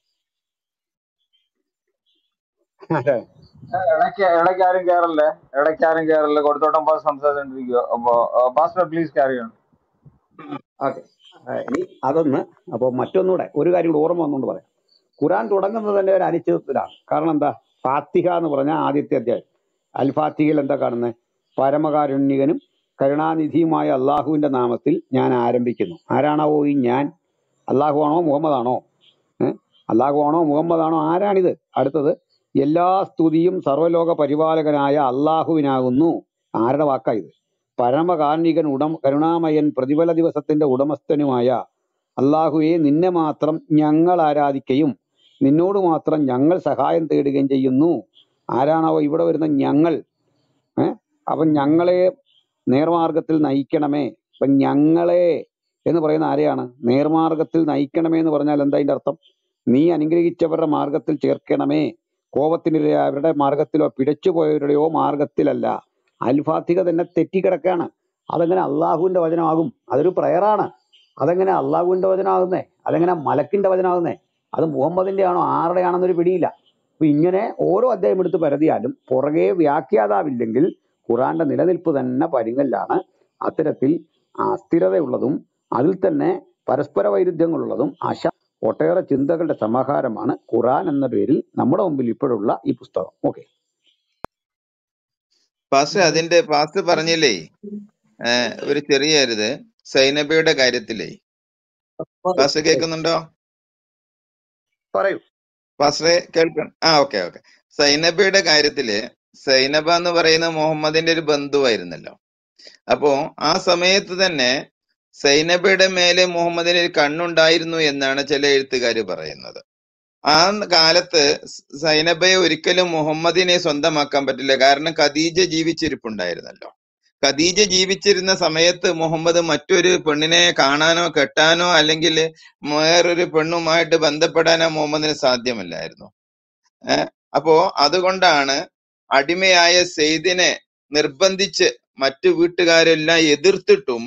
ഇടയ്ക്ക് ഇടയ്ക്ക് ആരും കയറല്ലേ ഇടയ്ക്ക് ആരും കയറല്ലേ കൊടുത്തോട്ടം പാസ് സംസാരിച്ചോണ്ടിരിക്കുക അപ്പൊ pastor please carry on okay ഇനി അതൊന്ന് അപ്പോൾ മറ്റൊന്നുകൂടെ ഒരു കാര്യം കൂടെ ഓർമ്മ വന്നുകൊണ്ട് പറയാം ഖുറാൻ തുടങ്ങുന്നത് തന്നെ ഒരു അനിശ്ചിതത്വത്തിലാണ് കാരണം എന്താ ഫാത്തിഹ എന്ന് പറഞ്ഞാൽ ആദ്യത്തെ അധ്യായം അൽ ഫാത്തിഹയിൽ എന്താ കാണുന്നത് പരമകാരുണ്യകനും കരുണാനിധിയുമായ അള്ളാഹുവിന്റെ നാമത്തിൽ ഞാൻ ആരംഭിക്കുന്നു ആരാണാവോ ഈ ഞാൻ അള്ളാഹു ആണോ മുഹമ്മദ് ആണോ ഏഹ് അള്ളാഹു ആണോ മുഹമ്മദ് ആണോ ആരാണിത് അടുത്തത് എല്ലാ സ്തുതിയും സർവ്വലോക പരിപാലകനായ അള്ളാഹുവിനാകുന്നു ആരുടെ വാക്കാ ഇത് പരമകാരുണികൻ ഉടം കരുണാമയൻ പ്രതിഫല ദിവസത്തിന്റെ ഉടമസ്ഥനുമായ അള്ളാഹുവെ നിന്നെ മാത്രം ഞങ്ങൾ ആരാധിക്കുകയും നിന്നോട് മാത്രം ഞങ്ങൾ സഹായം തേടുകയും ചെയ്യുന്നു ആരാണാവോ ഇവിടെ വരുന്ന ഞങ്ങൾ ഏഹ് അവൻ ഞങ്ങളെ നേർമാർഗത്തിൽ നയിക്കണമേ അപ്പൊ ഞങ്ങളെ എന്ന് പറയുന്ന ആരെയാണ് നേർമാർഗത്തിൽ നയിക്കണമേ എന്ന് പറഞ്ഞാൽ എന്താ അതിന്റെ അർത്ഥം നീ അനുഗ്രഹിച്ചവരുടെ മാർഗത്തിൽ ചേർക്കണമേ കോപത്തിനിരയായവരുടെ മാർഗത്തിലോ പിഴച്ചുപോയവരുടെയോ മാർഗത്തിലല്ല അൽഫാത്തിക തന്നെ തെറ്റിക്കിടക്കാണ് അതെങ്ങനെ അള്ളാഹുവിന്റെ വചനമാകും അതൊരു പ്രയറാണ് അതെങ്ങനെ അള്ളാഹുവിന്റെ വചനമാകുന്നേ അതെങ്ങനെ മലക്കിന്റെ വചനമാകുന്നേ അത് മുഹമ്മദിന്റെ ആണോ ആരുടെ ആണെന്നൊരു പിടിയില്ല അപ്പൊ ഇങ്ങനെ ഓരോ അധ്യായം എടുത്ത് പരതിയാലും പുറകെ വ്യാഖ്യാതാവില്ലെങ്കിൽ ഖുറാന്റെ നിലനിൽപ്പ് തന്നെ പരിങ്ങലാണ് അത്തരത്തിൽ അസ്ഥിരതയുള്ളതും അതിൽ തന്നെ പരസ്പര വൈരുദ്ധ്യങ്ങളുള്ളതും അശ ഒട്ടേറെ ചിന്തകളുടെ സമാഹാരമാണ് ഖുറാൻ എന്ന പേരിൽ നമ്മുടെ മുമ്പിൽ ഇപ്പോഴുള്ള ഈ പുസ്തകം ഓക്കെ പാസ്റ്റർ അതിന്റെ പാസ്റ്റർ പറഞ്ഞില്ലേ ഏഹ് ഒരു ചെറിയ ഇത് സൈനബയുടെ കാര്യത്തിലേ പാസ്റ്റർ കേൾക്കുന്നുണ്ടോ പറയൂ പാസ്റ്ററെ കേൾക്കണം ആ ഓക്കെ ഓക്കെ സൈനബയുടെ കാര്യത്തില് സൈനബ എന്ന് പറയുന്ന മുഹമ്മദിന്റെ ഒരു ബന്ധുവായിരുന്നല്ലോ അപ്പോ ആ സമയത്ത് തന്നെ സൈനബയുടെ മേലെ മുഹമ്മദിന് ഒരു കണ്ണുണ്ടായിരുന്നു എന്നാണ് ചില എഴുത്തുകാർ പറയുന്നത് ആ കാലത്ത് സൈനബയെ ഒരിക്കലും മുഹമ്മദിനെ സ്വന്തമാക്കാൻ പറ്റില്ല കാരണം ഖദീജ ജീവിച്ചിരിപ്പുണ്ടായിരുന്നല്ലോ ഖദീജ ജീവിച്ചിരുന്ന സമയത്ത് മുഹമ്മദ് മറ്റൊരു പെണ്ണിനെ കാണാനോ കെട്ടാനോ അല്ലെങ്കിൽ വേറൊരു പെണ്ണുമായിട്ട് ബന്ധപ്പെടാനോ മുഹമ്മദിന് സാധ്യമല്ലായിരുന്നു ഏഹ് അപ്പോ അതുകൊണ്ടാണ് അടിമയായ സെയ്ദിനെ നിർബന്ധിച്ച് മറ്റു വീട്ടുകാരെല്ലാം എതിർത്തിട്ടും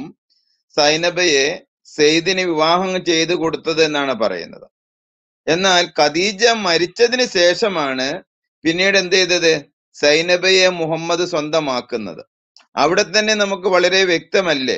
സൈനബയെ സെയ്ദിന് വിവാഹം ചെയ്തു കൊടുത്തത് എന്നാണ് പറയുന്നത് എന്നാൽ ഖദീജ മരിച്ചതിന് ശേഷമാണ് പിന്നീട് എന്ത് ചെയ്തത് സൈനബയെ മുഹമ്മദ് സ്വന്തമാക്കുന്നത് അവിടെ തന്നെ നമുക്ക് വളരെ വ്യക്തമല്ലേ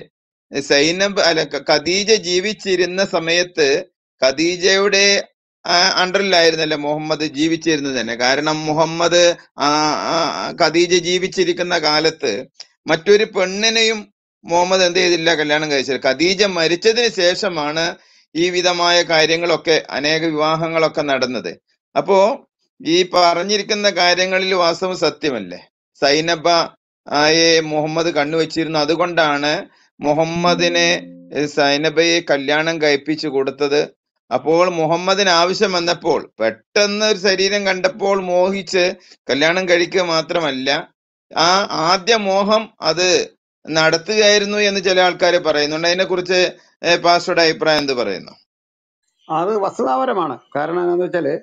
സൈനബ് അല്ല ഖ- ഖദീജ ജീവിച്ചിരുന്ന സമയത്ത് ഖദീജയുടെ ആ, അണ്ടറിലായിരുന്നല്ലേ മുഹമ്മദ് ജീവിച്ചിരുന്നത് തന്നെ കാരണം മുഹമ്മദ് ആ ആ, ഖദീജ ജീവിച്ചിരിക്കുന്ന കാലത്ത് മറ്റൊരു പെണ്ണിനെയും മുഹമ്മദ് എന്ത് ചെയ്തില്ല കല്യാണം കഴിച്ചത് ഖദീജ മരിച്ചതിന് ശേഷമാണ് ഈ വിധമായ കാര്യങ്ങളൊക്കെ അനേക വിവാഹങ്ങളൊക്കെ നടന്നത് അപ്പോ ഈ പറഞ്ഞിരിക്കുന്ന കാര്യങ്ങളിൽ വാസ്തവം സത്യമല്ലേ സൈനബ ആയെ മുഹമ്മദ് കണ്ണുവച്ചിരുന്നു അതുകൊണ്ടാണ് മുഹമ്മദിനെ ഏഹ് സൈനബയെ കല്യാണം കഴിപ്പിച്ചു കൊടുത്തത് അപ്പോൾ മുഹമ്മദിന് ആവശ്യം വന്നപ്പോൾ പെട്ടെന്ന് ഒരു ശരീരം കണ്ടപ്പോൾ മോഹിച്ച് കല്യാണം കഴിക്കുക മാത്രമല്ല ആ ആദ്യ മോഹം അത് നടത്തുകയായിരുന്നു എന്ന് ചില ആൾക്കാർ പറയുന്നുണ്ട് അതിനെ കുറിച്ച് പാസ്റ്ററുടെ അഭിപ്രായം എന്ത് പറയുന്നു അത് വസ്തുതാപരമാണ് കാരണം എന്താണെന്ന് വെച്ചാല്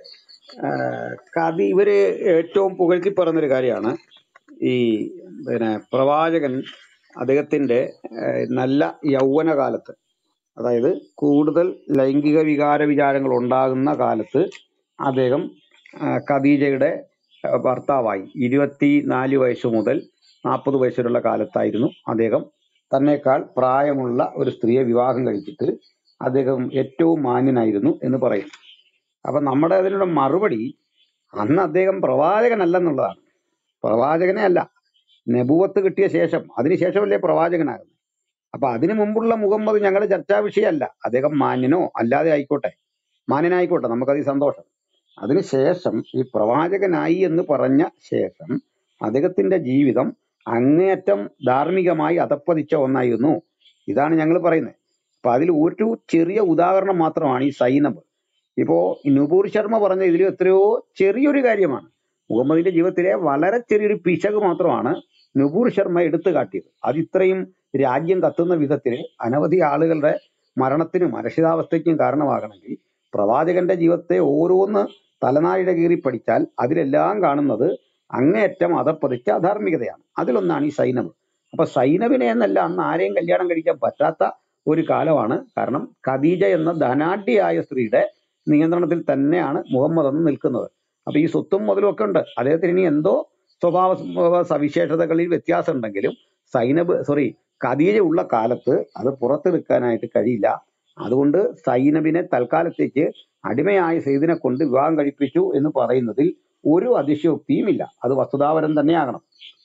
ആഹ് കവി ഇവര് ഏറ്റവും പുകഴ്ത്തി പറയുന്നൊരു കാര്യമാണ് ഈ പിന്നെ പ്രവാചകൻ അദ്ദേഹത്തിന്റെ ആഹ് നല്ല യൗവന കാലത്ത് അതായത് കൂടുതൽ ലൈംഗിക വികാര വിചാരങ്ങൾ ഉണ്ടാകുന്ന കാലത്ത് അദ്ദേഹം ആഹ് ഖദീജയുടെ ആഹ് ഭർത്താവായി ഇരുപത്തി നാല് വയസ്സ് മുതൽ നാൽപ്പത് വയസ്സുള്ള കാലത്തായിരുന്നു അദ്ദേഹം തന്നെക്കാൾ പ്രായമുള്ള ഒരു സ്ത്രീയെ വിവാഹം കഴിച്ചിട്ട് അദ്ദേഹം ഏറ്റവും മാന്യനായിരുന്നു എന്ന് പറയും അപ്പൊ നമ്മുടെ അതിനുള്ള മറുപടി അന്ന് അദ്ദേഹം പ്രവാചകനല്ലെന്നുള്ളതാണ് പ്രവാചകനെ അല്ല നെബുവത്ത് കിട്ടിയ ശേഷം അതിനുശേഷമല്ലേ പ്രവാചകനാകുന്നത് അപ്പൊ അതിനു മുമ്പുള്ള മുഹമ്മദ് ഞങ്ങളുടെ ചർച്ചാ വിഷയമല്ല അദ്ദേഹം മാന്യനോ അല്ലാതെ ആയിക്കോട്ടെ മാന്യനായിക്കോട്ടെ നമുക്കത് സന്തോഷം അതിനുശേഷം ഈ പ്രവാചകനായി എന്ന് പറഞ്ഞ ശേഷം അദ്ദേഹത്തിന്റെ ജീവിതം അങ്ങേയറ്റം ധാർമ്മികമായി അധപ്പതിച്ച ഒന്നായിരുന്നു ഇതാണ് ഞങ്ങൾ പറയുന്നത് അപ്പൊ അതിൽ ഒരു ചെറിയ ഉദാഹരണം മാത്രമാണ് ഈ സൈനബ് ഇപ്പോ നുപൂർ ശർമ്മ പറഞ്ഞ ഇതിൽ എത്രയോ ചെറിയൊരു കാര്യമാണ് മുഹമ്മദിന്റെ ജീവിതത്തിലെ വളരെ ചെറിയൊരു പിശക് മാത്രമാണ് നുപൂർ ശർമ്മ എടുത്തു കാട്ടിയത് അത് ഇത്രയും രാജ്യം കത്തുന്ന വിധത്തിൽ അനവധി ആളുകളുടെ മരണത്തിനും അരക്ഷിതാവസ്ഥയ്ക്കും കാരണമാകണമെങ്കിൽ പ്രവാചകന്റെ ജീവിതത്തെ ഓരോന്ന് തലനാഴിയുടെ കീറി പഠിച്ചാൽ അതിലെല്ലാം കാണുന്നത് അങ്ങേയറ്റം അതപ്പതിച്ച അധാർമികതയാണ് അതിലൊന്നാണ് ഈ സൈനബ് അപ്പൊ സൈനബിനെ എന്നല്ല അന്ന് ആരെയും കല്യാണം കഴിക്കാൻ പറ്റാത്ത ഒരു കാലമാണ് കാരണം ഖദീജ എന്ന ധനാഢ്യയായ സ്ത്രീയുടെ നിയന്ത്രണത്തിൽ തന്നെയാണ് മുഹമ്മദ് എന്ന് നിൽക്കുന്നത് അപ്പൊ ഈ സ്വത്തും മുതലും ഒക്കെ ഉണ്ട് അദ്ദേഹത്തിന് ഇനി എന്തോ സ്വഭാവ സ്വഭാവ സവിശേഷതകളിൽ വ്യത്യാസം ഉണ്ടെങ്കിലും സൈനബ് സോറി ഖദീജ ഉള്ള കാലത്ത് അത് പുറത്തെടുക്കാനായിട്ട് കഴിയില്ല അതുകൊണ്ട് സൈനബിനെ തൽക്കാലത്തേക്ക് അടിമയായ സെയ്ദിനെ കൊണ്ട് വിവാഹം കഴിപ്പിച്ചു എന്ന് പറയുന്നതിൽ ഒരു അതിശയോക്തിയും ഇല്ല അത് വസ്തുതാപരം തന്നെയാകണം